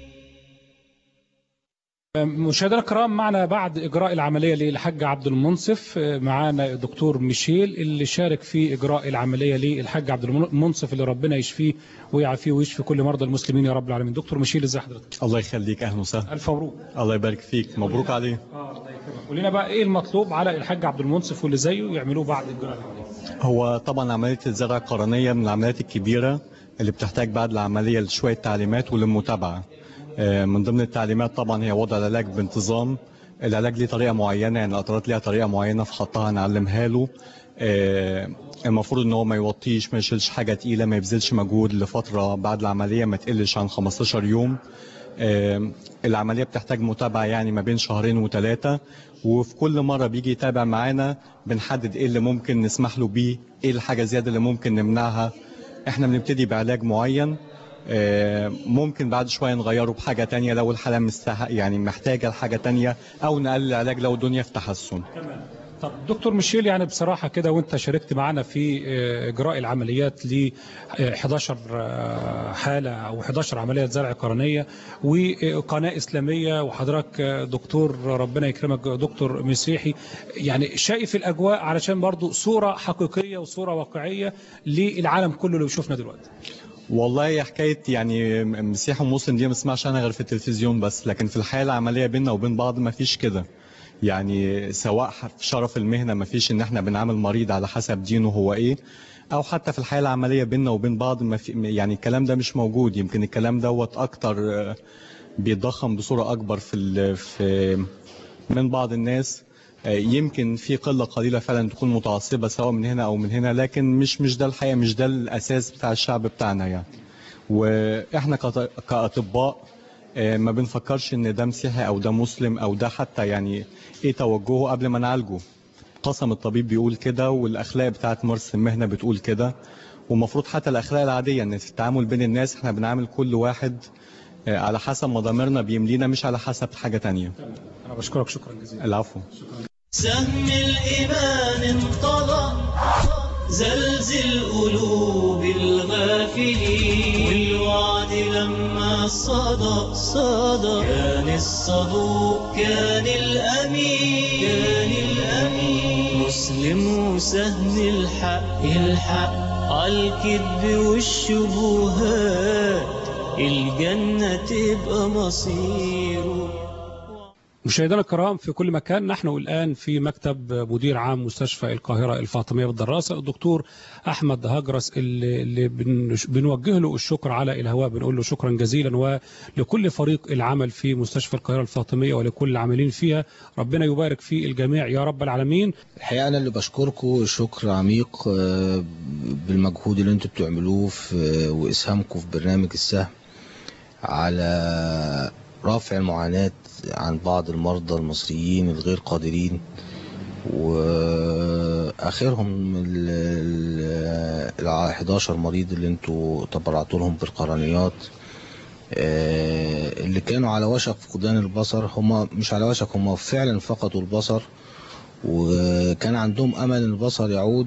مشاهدينا الكرام معنا بعد اجراء العمليه للحاج عبد المنصف معانا الدكتور ميشيل اللي شارك في اجراء العمليه للحاج عبد المنصف اللي ربنا يشفيه ويعافيه ويشفي كل مرضى المسلمين يا رب العالمين دكتور ميشيل ازي حضرتك الله يخليك اهلا وسهلا الف مبروك الله يبارك فيك مبروك عليه قول لنا بقى ايه المطلوب على الحاج عبد المنصف واللي زيه يعملوه بعد اجراء العمليه هو طبعا عمليه الزرع القرنيه من العمليات الكبيره اللي بتحتاج بعد العمليه لشويه تعليمات وللمتابعه آه، من ضمن التعليمات طبعا هي وضع العلاج بانتظام العلاج ليه طريقه معينه يعني القطرات ليها طريقه معينه في خطها نعلمها له آه، المفروض ان هو ما يوطيش ما يشيلش حاجه تقيله ما يبذلش مجهود لفتره بعد العمليه ما تقلش عن 15 يوم آه، العمليه بتحتاج متابعه يعني ما بين شهرين وثلاثه وفي كل مره بيجي يتابع معانا بنحدد ايه اللي ممكن نسمح له بيه ايه الحاجه زياده اللي ممكن نمنعها احنا بنبتدي بعلاج معين آه، ممكن بعد شويه نغيره بحاجه تانية لو الحاله مستح يعني محتاجه لحاجه تانية او نقلل العلاج لو الدنيا في تحسن طب دكتور ميشيل يعني بصراحه كده وانت شاركت معانا في آه، اجراء العمليات ل آه، 11 آه، حاله او 11 عمليه زرع قرنيه وقناه اسلاميه وحضرتك آه، دكتور ربنا يكرمك دكتور مسيحي يعني شايف الاجواء علشان برضو صوره حقيقيه وصوره واقعيه للعالم كله اللي بيشوفنا دلوقتي والله هي حكايه يعني مسيح ومسلم دي ما بسمعش عنها غير في التلفزيون بس لكن في الحياه العمليه بيننا وبين بعض ما فيش كده يعني سواء في شرف المهنه ما فيش ان احنا بنعامل مريض على حسب دينه هو ايه او حتى في الحياه العمليه بيننا وبين بعض ما في يعني الكلام ده مش موجود يمكن الكلام دوت اكتر آه، بيتضخم بصوره اكبر في ال- في من بعض الناس آه، يمكن في قله قليله فعلا تكون متعصبه سواء من هنا او من هنا لكن مش مش ده الحقيقه مش ده الاساس بتاع الشعب بتاعنا يعني واحنا كط- كاطباء آه، ما بنفكرش ان ده مسيحي او ده مسلم او ده حتى يعني ايه توجهه قبل ما نعالجه قسم الطبيب بيقول كده والاخلاق بتاعت ممارسه المهنه بتقول كده والمفروض حتى الاخلاق العاديه ان في التعامل بين الناس احنا بنعامل كل واحد آه، على حسب ما ضميرنا بيملينا مش على حسب حاجه تانية انا بشكرك شكرا جزيلا العفو سهم الإيمان انطلق زلزل قلوب الغافلين والوعد لما صدق صدق كان الصدوق كان الأمين كان الأمين مسلم وسهم الحق الحق عالكذب والشبهات الجنة تبقى مصيره مشاهدينا الكرام في كل مكان نحن الآن في مكتب مدير عام مستشفى القاهرة الفاطمية بالدراسة الدكتور أحمد هجرس اللي, اللي بن- بنوجه له الشكر على الهواء بنقول له شكرا جزيلا ولكل فريق العمل في مستشفى القاهرة الفاطمية ولكل العاملين فيها ربنا يبارك في الجميع يا رب العالمين الحقيقة أنا اللي بشكركم شكر عميق آه، بالمجهود اللي انتوا بتعملوه في وإسهامكم في برنامج السهم على رفع المعاناة عن بعض المرضى المصريين الغير قادرين وآخرهم ال ال- ال 11 مريض اللي انتوا تبرعتوا لهم بالقرنيات آه، اللي كانوا على وشك فقدان البصر هم مش على وشك هم فعلا فقدوا البصر وكان عندهم امل ان البصر يعود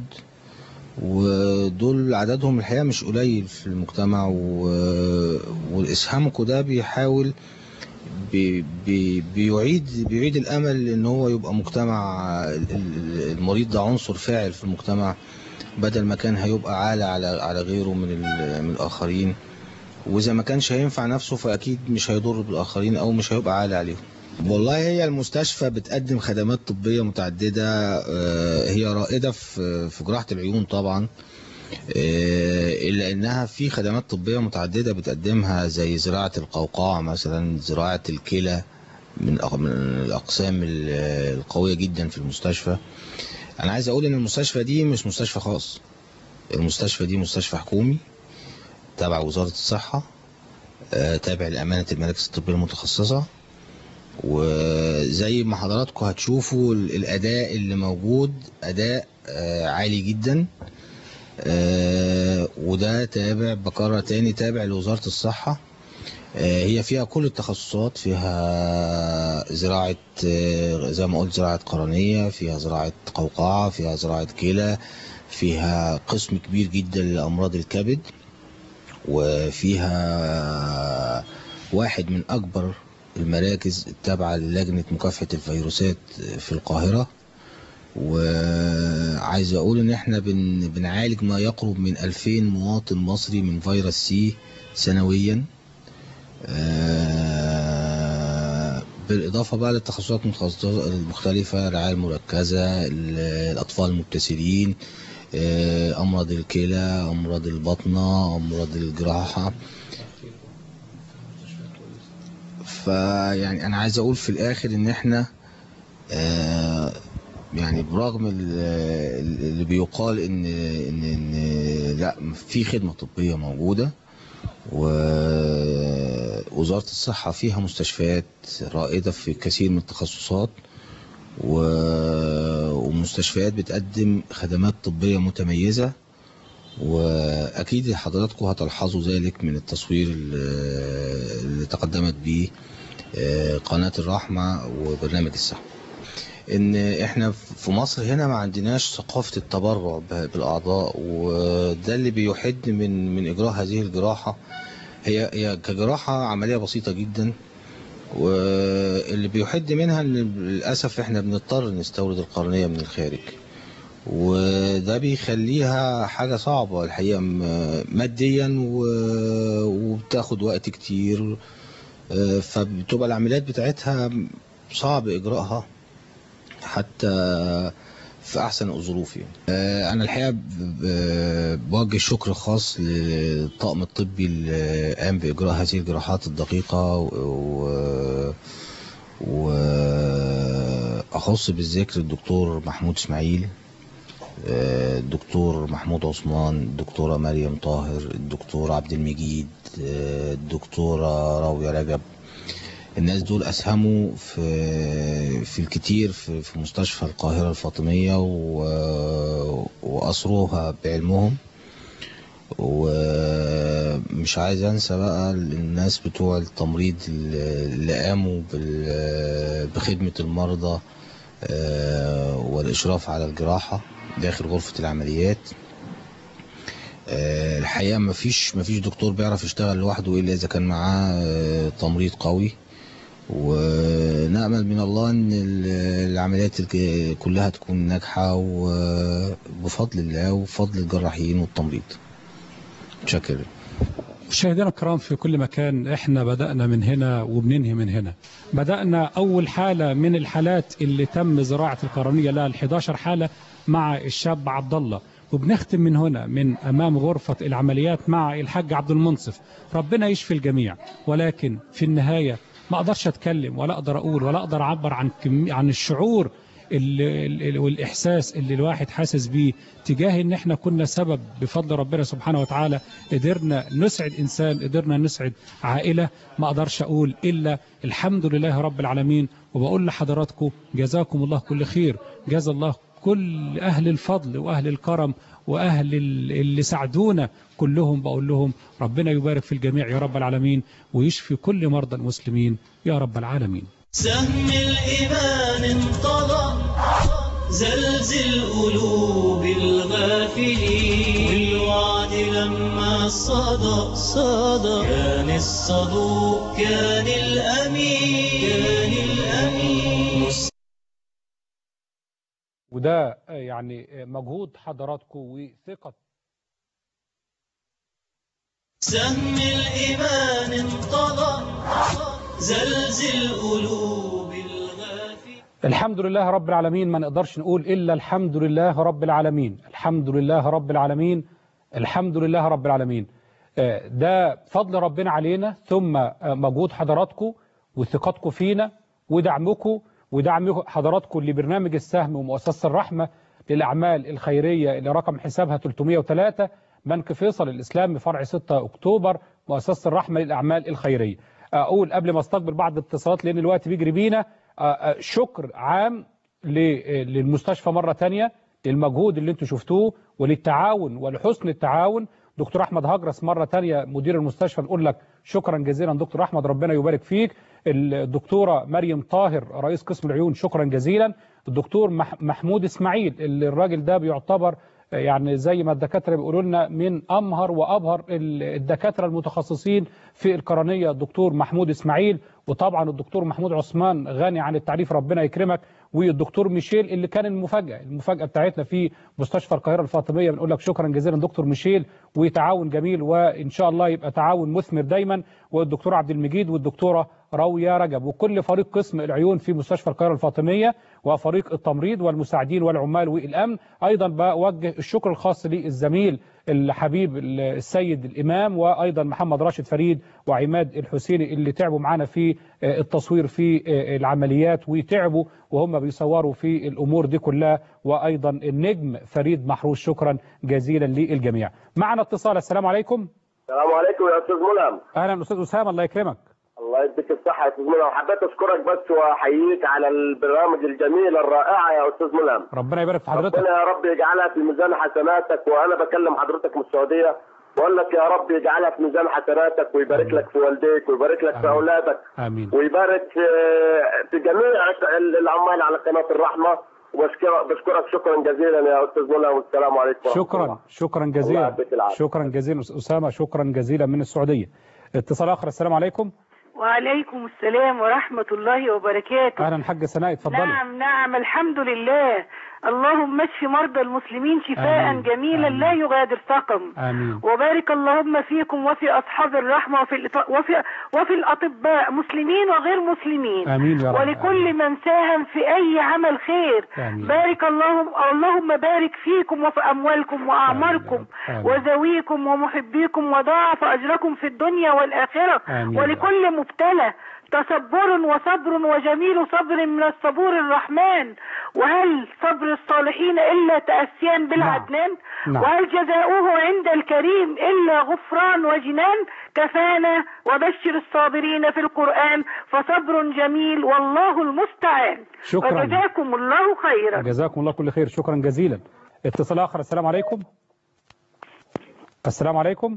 ودول عددهم الحقيقه مش قليل في المجتمع و- والاسهامكم ده بيحاول بي بي بيعيد بيعيد الامل ان هو يبقى مجتمع ال- ال- المريض ده عنصر فاعل في المجتمع بدل ما كان هيبقى عالة على على غيره من ال- من الاخرين واذا ما كانش هينفع نفسه فاكيد مش هيضر بالاخرين او مش هيبقى عالي عليهم والله هي المستشفى بتقدم خدمات طبية متعددة آه، هي رائدة في في جراحة العيون طبعا آه، إلا إنها في خدمات طبية متعددة بتقدمها زي زراعة القوقعة مثلا زراعة الكلى من أق- من الأقسام ال- القوية جدا في المستشفى أنا عايز أقول إن المستشفى دي مش مستشفى خاص المستشفى دي مستشفى حكومي تبع وزارة الصحة آه، تابع لأمانة المراكز الطبية المتخصصة وزي ما حضراتكم هتشوفوا ال- الأداء اللي موجود أداء آه، عالي جدا آه، وده تابع بكرر تاني تابع لوزارة الصحة آه، هي فيها كل التخصصات فيها زراعة آه، زي ما قلت زراعة قرنية فيها زراعة قوقعة فيها زراعة كلى فيها قسم كبير جدا لأمراض الكبد وفيها واحد من أكبر المراكز التابعة للجنة مكافحة الفيروسات في القاهرة وعايز أقول إن إحنا بن بنعالج ما يقرب من 2000 مواطن مصري من فيروس سي سنويا آه، بالإضافة بقى للتخصصات المتخصصة- المختلفة الرعاية المركزة ال- الأطفال المبتسرين آه، أمراض الكلى أمراض البطنة أمراض الجراحة فيعني أنا عايز أقول في الآخر إن إحنا آه، يعني برغم ال- ال- اللي بيقال إن إن إن لا في خدمة طبية موجودة ووزارة الصحة فيها مستشفيات رائدة في كثير من التخصصات و- ومستشفيات بتقدم خدمات طبية متميزة وأكيد حضراتكم هتلحظوا ذلك من التصوير اللي اللي تقدمت به آه، قناة الرحمة وبرنامج الصحة ان احنا في مصر هنا ما عندناش ثقافة التبرع ب- بالاعضاء وده اللي بيحد من من اجراء هذه الجراحة هي هي كجراحة عملية بسيطة جدا واللي بيحد منها ان للاسف احنا بنضطر نستورد القرنية من الخارج وده بيخليها حاجة صعبة الحقيقة م- ماديا و- وبتاخد وقت كتير آه، فبتبقى العمليات بتاعتها صعب إجراءها حتى في أحسن الظروف يعني. آه، أنا الحقيقة ب- ب- بوجه شكر خاص للطاقم الطبي اللي قام بإجراء هذه الجراحات الدقيقة و- وأخص بالذكر الدكتور محمود إسماعيل آه، الدكتور محمود عثمان الدكتورة مريم طاهر الدكتور عبد المجيد آه، الدكتورة راوية رجب الناس دول أسهموا في في الكتير في في مستشفى القاهرة الفاطمية و- وأسروها بعلمهم ومش عايز أنسى بقى الناس بتوع التمريض اللي قاموا بال- بخدمة المرضى آه، والإشراف على الجراحة داخل غرفة العمليات آه، الحقيقة مفيش مفيش دكتور بيعرف يشتغل لوحده إلا إذا كان معاه آه، تمريض قوي ونأمل من الله إن ال- العمليات الك- كلها تكون ناجحة وبفضل الله وبفضل الجراحين والتمريض شكرا مشاهدينا الكرام في كل مكان احنا بدأنا من هنا وبننهي من هنا بدأنا أول حالة من الحالات اللي تم زراعة القرنية لها ال 11 حالة مع الشاب عبد الله وبنختم من هنا من أمام غرفة العمليات مع الحاج عبد المنصف ربنا يشفي الجميع ولكن في النهاية ما أقدرش أتكلم ولا أقدر أقول ولا أقدر أعبر عن كمي عن الشعور اللي اللي- والإحساس اللي الواحد حاسس بيه تجاه إن إحنا كنا سبب بفضل ربنا سبحانه وتعالى قدرنا نسعد إنسان قدرنا نسعد عائلة ما أقدرش أقول إلا الحمد لله رب العالمين وبقول لحضراتكم جزاكم الله كل خير جزا الله كل أهل الفضل وأهل الكرم وأهل ال- اللي ساعدونا كلهم بقول لهم ربنا يبارك في الجميع يا رب العالمين ويشفي كل مرضى المسلمين يا رب العالمين سهم الإيمان انطلق زلزل قلوب الغافلين بالوعد لما صدى صدى كان الصدوق كان الأمين كان الأمين وده يعني مجهود حضراتكم وثقة سهم الإيمان انطلق زلزل قلوب الحمد لله رب العالمين ما نقدرش نقول إلا الحمد لله رب العالمين الحمد لله رب العالمين الحمد لله رب العالمين آه، ده فضل ربنا علينا ثم آه، مجهود حضراتكم وثقتكم فينا ودعمكم ودعم حضراتكم لبرنامج السهم ومؤسسة الرحمة للأعمال الخيرية اللي رقم حسابها 303 بنك فيصل الإسلامي فرع 6 أكتوبر مؤسسة الرحمة للأعمال الخيرية أقول قبل ما استقبل بعض الاتصالات لأن الوقت بيجري بينا آه، آه، شكر عام ل- للمستشفى مرة تانية للمجهود اللي انتم شفتوه وللتعاون ولحسن التعاون دكتور احمد هجرس مره تانية مدير المستشفى نقول لك شكرا جزيلا دكتور احمد ربنا يبارك فيك الدكتوره مريم طاهر رئيس قسم العيون شكرا جزيلا الدكتور مح- محمود اسماعيل اللي الراجل ده بيعتبر يعني زي ما الدكاتره بيقولوا لنا من امهر وابهر ال- الدكاتره المتخصصين في القرنيه الدكتور محمود اسماعيل وطبعا الدكتور محمود عثمان غني عن التعريف ربنا يكرمك والدكتور ميشيل اللي كان المفاجاه المفاجاه بتاعتنا في مستشفى القاهره الفاطميه بنقول لك شكرا جزيلا دكتور ميشيل وتعاون جميل وان شاء الله يبقى تعاون مثمر دايما والدكتور عبد المجيد والدكتوره راويه رجب وكل فريق قسم العيون في مستشفى القاهره الفاطميه وفريق التمريض والمساعدين والعمال والامن ايضا بوجه الشكر الخاص للزميل الحبيب السيد الامام وايضا محمد راشد فريد وعماد الحسيني اللي تعبوا معانا في التصوير في العمليات وتعبوا وهم بيصوروا في الامور دي كلها وايضا النجم فريد محروس شكرا جزيلا للجميع معنا اتصال السلام عليكم السلام عليكم يا استاذ ملهم اهلا استاذ اسامه الله يكرمك الله يديك الصحة يا استاذ ملهم حبيت اشكرك بس واحييك على البرامج الجميلة الرائعة يا استاذ ملهم ربنا يبارك في حضرتك ربنا يا رب يجعلها في ميزان حسناتك وانا بكلم حضرتك من السعودية بقول لك يا رب يجعلها في ميزان حسناتك ويبارك لك في والديك ويبارك لك في اولادك امين ويبارك في في جميع العمال على قناة الرحمة وبشكرك بشكرك شكرا جزيلا يا استاذ ملهم والسلام عليكم ورحمة شكرا الله. شكرا الله جزيلا يعطيك العافية. شكرا جزيلا أستاذ اسامه شكرا جزيلا من السعوديه اتصال اخر السلام عليكم وعليكم السلام ورحمة الله وبركاته اهلا حاجه سناء اتفضلي نعم نعم الحمد لله اللهم اشف مرضى المسلمين شفاء آمين. جميلا لا يغادر سقم امين وبارك اللهم فيكم وفي أصحاب الرحمة وفي الإط- وفي وفي الأطباء مسلمين وغير مسلمين امين يا رب ولكل من ساهم في أي عمل خير آمين. بارك اللهم اللهم بارك فيكم وفي أموالكم وأعماركم آمين. وذويكم ومحبيكم وضاعف أجركم في الدنيا والآخرة آمين. ولكل مبتلى تصبر وصبر وجميل صبر من الصبور الرحمن وهل صبر الصالحين إلا تأسيان بالعدنان نعم. وهل جزاؤه عند الكريم إلا غفران وجنان كفانا وبشر الصابرين في القرآن فصبر جميل والله المستعان شكرا. وجزاكم الله خيرا جزاكم الله كل خير شكرا جزيلا اتصال اخر السلام عليكم السلام عليكم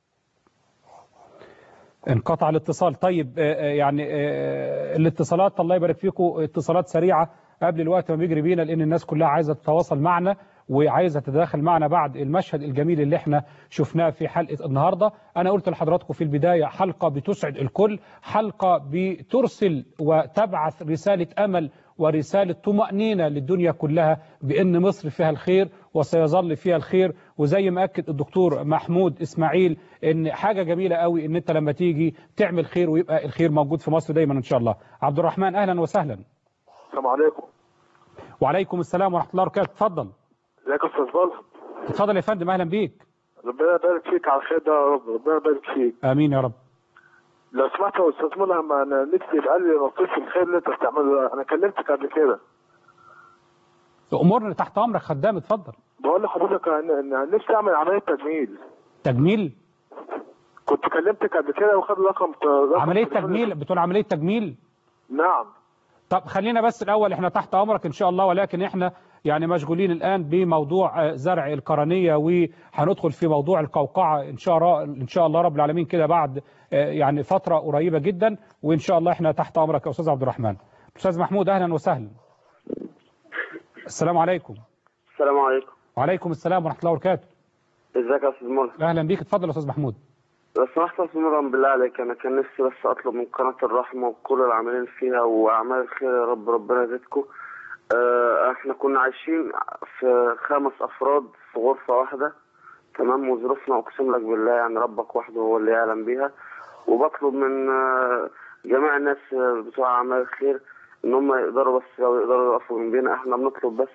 انقطع الاتصال طيب آه، آه، يعني آه، الاتصالات الله يبارك فيكم اتصالات سريعة قبل الوقت ما بيجري بينا لان الناس كلها عايزة تتواصل معنا وعايزة تتداخل معنا بعد المشهد الجميل اللي احنا شفناه في حلقة النهاردة انا قلت لحضراتكم في البداية حلقة بتسعد الكل حلقة بترسل وتبعث رسالة امل ورسالة طمأنينة للدنيا كلها بأن مصر فيها الخير وسيظل فيها الخير وزي ما أكد الدكتور محمود إسماعيل أن حاجة جميلة قوي أن أنت لما تيجي تعمل خير ويبقى الخير موجود في مصر دايما إن شاء الله عبد الرحمن أهلا وسهلا السلام عليكم وعليكم السلام ورحمة الله وبركاته اتفضل ازيك يا استاذ ملهم اتفضل يا فندم أهلا بيك ربنا يبارك فيك على الخير ده يا رب ربنا يبارك فيك آمين يا رب لو سمحت يا استاذ ملهم انا نفسي يبقى لي نصيب في الخير اللي انت بتعمله ده. انا كلمتك قبل كده أمورنا تحت أمرك خدام اتفضل بقول لحضرتك ان إن نفسي اعمل عمليه تجميل تجميل كنت كلمتك قبل كده وخد رقم رقم عملية تليفوني. تجميل بتقول عملية تجميل نعم طب خلينا بس الأول احنا تحت أمرك إن شاء الله ولكن احنا يعني مشغولين الآن بموضوع آه، زرع القرنية وهندخل في موضوع القوقعة إن شاء الله إن شاء الله رب العالمين كده بعد آه، يعني فترة قريبة جدا وإن شاء الله احنا تحت أمرك يا أستاذ عبد الرحمن أستاذ محمود أهلا وسهلا السلام عليكم السلام عليكم وعليكم السلام ورحمة الله وبركاته ازيك يا استاذ ملهم أهلا بيك اتفضل يا أستاذ محمود لو سمحت يا استاذ ملهم بالله عليك انا كان نفسي بس اطلب من قناه الرحمه وكل العاملين فيها واعمال الخير يا رب ربنا يزيدكم آه، احنا كنا عايشين في خمس افراد في غرفه واحده تمام وظروفنا اقسم لك بالله يعني ربك وحده هو اللي يعلم بيها وبطلب من آه، جميع الناس آه، بتوع اعمال الخير ان هم يقدروا بس لو يقدروا يقفوا جنبنا احنا بنطلب بس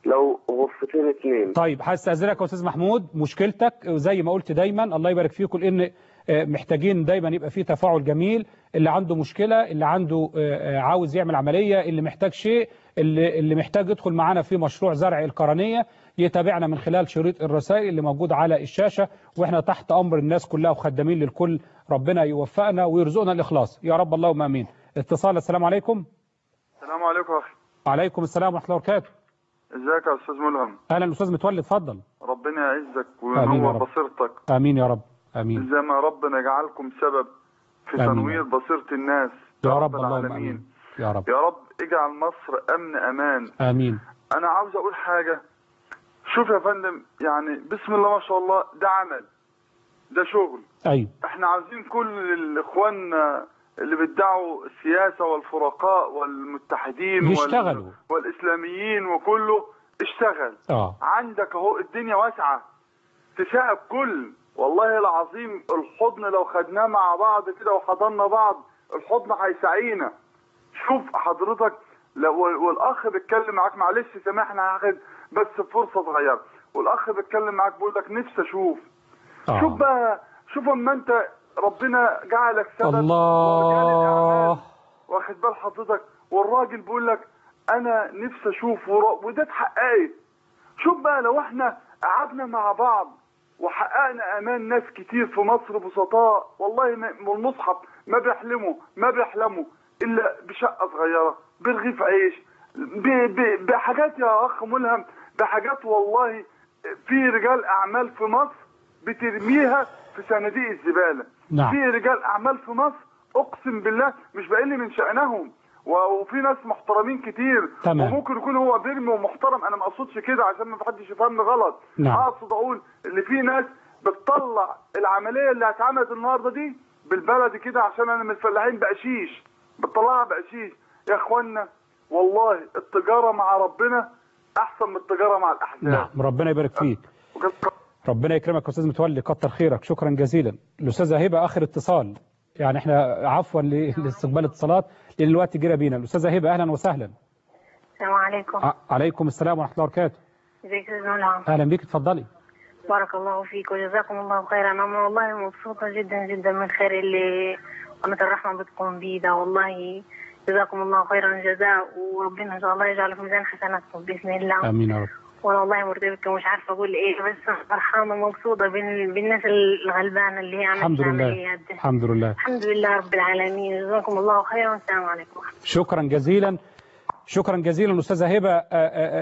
لو غرفتين اتنين طيب هستأذنك يا استاذ محمود مشكلتك زي ما قلت دايما الله يبارك فيكم لان آه، محتاجين دايما يبقى في تفاعل جميل اللي عنده مشكلة اللي عنده آه، آه، عاوز يعمل عملية اللي محتاج شيء اللي, اللي محتاج يدخل معانا في مشروع زرع القرنية يتابعنا من خلال شريط الرسائل اللي موجود على الشاشة واحنا تحت امر الناس كلها وخدامين للكل ربنا يوفقنا ويرزقنا الاخلاص يا رب اللهم امين اتصال السلام عليكم السلام عليكم يا اخي وعليكم السلام ورحمة الله وبركاته ازيك يا استاذ ملهم اهلا استاذ متولي اتفضل ربنا يعزك آمين يا وينور رب. بصيرتك امين يا رب امين زي ما ربنا يجعلكم سبب في آمين. تنوير بصيرة الناس يا رب اللهم العالمين امين يا رب يا رب اجعل مصر امن امان امين انا عاوز اقول حاجة شوف يا فندم يعني بسم الله ما شاء الله ده عمل ده شغل ايوه احنا عاوزين كل الاخوان اللي بيدعوا السياسة والفرقاء والمتحدين وال- يشتغلوا. والاسلاميين وكله اشتغل اه عندك اهو الدنيا واسعة تساعد كل والله العظيم الحضن لو خدناه مع بعض كده وحضنا بعض الحضن هيسعينا شوف حضرتك لو والاخ بيتكلم معاك معلش سامحنا هاخد بس فرصة صغيرة والاخ بيتكلم معاك بيقول لك نفسي اشوف آه. شوف بقى شوف اما انت ربنا جعلك سبب الله واخد بال حضرتك والراجل بيقول لك انا نفسي اشوف ورا- وده اتحققت شوف بقى لو احنا قعدنا مع بعض وحققنا امان ناس كتير في مصر بسطاء والله ما والمصحف ما بيحلموا ما بيحلموا الا بشقه صغيره برغيف عيش ب- ب- بحاجات يا اخ ملهم بحاجات والله في رجال اعمال في مصر بترميها في صناديق الزباله نعم. في رجال اعمال في مصر اقسم بالله مش بقل من شأنهم و- وفي ناس محترمين كتير تمام. وممكن يكون هو بيرمي ومحترم انا ما اقصدش كده عشان ما حدش يفهمني غلط نعم. اقصد اقول اللي في ناس بتطلع العمليه اللي هتعملت النهارده دي بالبلد كده عشان انا من الفلاحين بقشيش بتطلعها بقشيش يا اخوانا والله التجاره مع ربنا احسن من التجاره مع الاحزاب نعم ربنا يبارك فيك ربنا يكرمك يا استاذ متولي كتر خيرك شكرا جزيلا الاستاذه هبه اخر اتصال يعني احنا عفوا ل- لاستقبال الاتصالات لان الوقت جرى بينا الاستاذه هبه اهلا وسهلا السلام عليكم ع- عليكم السلام ورحمه الله وبركاته ازيك يا استاذ ملهم اهلا بيك اتفضلي بارك الله فيك وجزاكم الله خيرا انا والله مبسوطه جدا جدا من الخير اللي قناه الرحمه بتقوم بيه ده والله جزاكم الله خيرا الجزاء وربنا ان شاء الله يجعله في ميزان حسناتكم باذن الله امين يا رب وانا والله مرتبكه ومش عارفه اقول ايه بس فرحانه ومبسوطه بال- بالناس الغلبانه اللي هي عملت الحمد لله العمليات دي. الحمد لله الحمد لله رب العالمين جزاكم الله خيرا والسلام عليكم شكرا جزيلا شكرا جزيلا استاذه هبه آه، آه،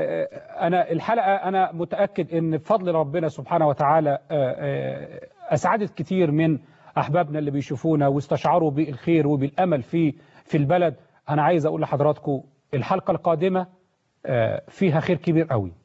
آه، انا الحلقه انا متاكد ان بفضل ربنا سبحانه وتعالى آه، آه، اسعدت كتير من احبابنا اللي بيشوفونا واستشعروا بالخير وبالامل في في البلد انا عايز اقول لحضراتكم الحلقه القادمه آه، فيها خير كبير قوي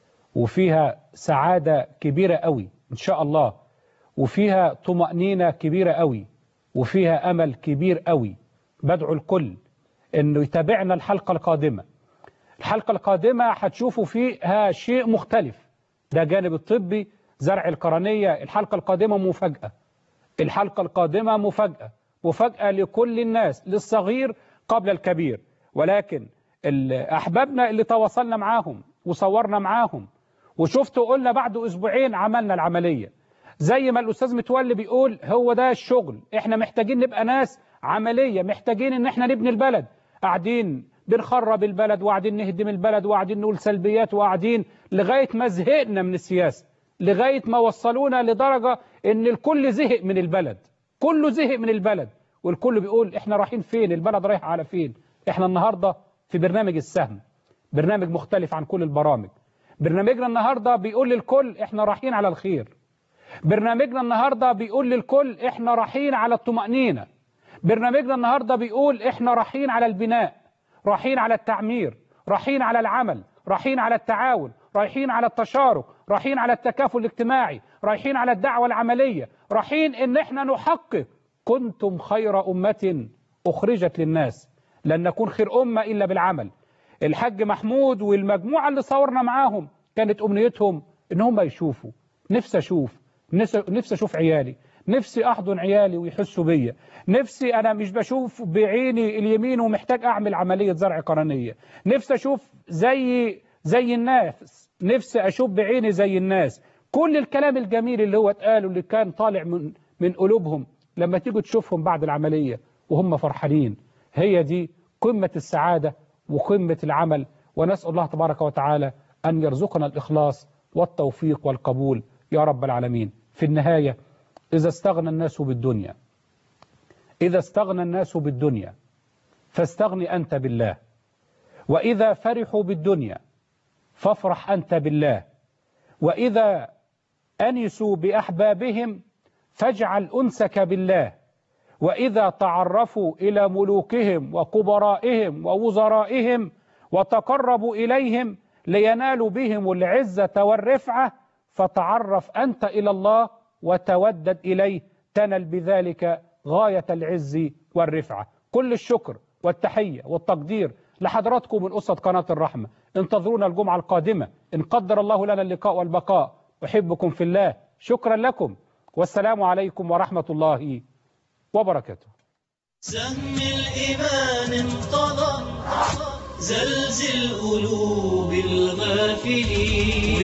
وفيها سعاده كبيره قوي ان شاء الله وفيها طمأنينة كبيرة قوي وفيها أمل كبير قوي بدعو الكل أنه يتابعنا الحلقة القادمة الحلقة القادمة هتشوفوا فيها شيء مختلف ده جانب الطبي زرع القرنية الحلقة القادمة مفاجأة الحلقة القادمة مفاجأة مفاجأة لكل الناس للصغير قبل الكبير ولكن ال- أحبابنا اللي تواصلنا معاهم وصورنا معاهم وشفتوا قلنا بعد أسبوعين عملنا العملية زي ما الأستاذ متولي بيقول هو ده الشغل احنا محتاجين نبقى ناس عملية محتاجين ان احنا نبني البلد قاعدين بنخرب البلد وقاعدين نهدم البلد وقاعدين نقول سلبيات وقاعدين لغاية ما زهقنا من السياسة لغاية ما وصلونا لدرجة ان الكل زهق من البلد كله زهق من البلد والكل بيقول احنا رايحين فين البلد رايحة على فين احنا النهاردة في برنامج السهم برنامج مختلف عن كل البرامج برنامجنا النهاردة بيقول للكل احنا رايحين على الخير برنامجنا النهاردة بيقول للكل احنا رايحين على الطمأنينة برنامجنا النهاردة بيقول احنا رايحين على البناء رايحين على التعمير رايحين على العمل رايحين على التعاون رايحين على التشارك رايحين على التكافل الاجتماعي رايحين على الدعوة العملية رايحين ان احنا نحقق كنتم خير أمة أخرجت للناس لن نكون خير أمة إلا بالعمل الحاج محمود والمجموعة اللي صورنا معاهم كانت أمنيتهم ان هم يشوفوا نفسي أشوف نفسي نفسي أشوف عيالي نفسي أحضن عيالي ويحسوا بيا نفسي أنا مش بشوف بعيني اليمين ومحتاج أعمل عملية زرع قرنية نفسي أشوف زي زي الناس نفسي أشوف بعيني زي الناس كل الكلام الجميل اللي هو اتقاله اللي كان طالع من من قلوبهم لما تيجوا تشوفهم بعد العملية وهم فرحانين هي دي قمة السعادة وقمة العمل ونسأل الله تبارك وتعالى أن يرزقنا الإخلاص والتوفيق والقبول يا رب العالمين في النهاية إذا استغنى الناس بالدنيا إذا استغنى الناس بالدنيا فاستغني أنت بالله وإذا فرحوا بالدنيا فافرح أنت بالله وإذا أنسوا بأحبابهم فاجعل أنسك بالله وإذا تعرفوا إلى ملوكهم وكبرائهم ووزرائهم وتقربوا إليهم لينالوا بهم العزة والرفعة فتعرف أنت إلى الله وتودد إليه تنل بذلك غاية العز والرفعة كل الشكر والتحية والتقدير لحضراتكم من أسرة قناة الرحمة انتظرونا الجمعة القادمة إن قدر الله لنا اللقاء والبقاء أحبكم في الله شكرا لكم والسلام عليكم ورحمة الله وبركاته سهم الإيمان انقضى زلزل قلوب الغافلين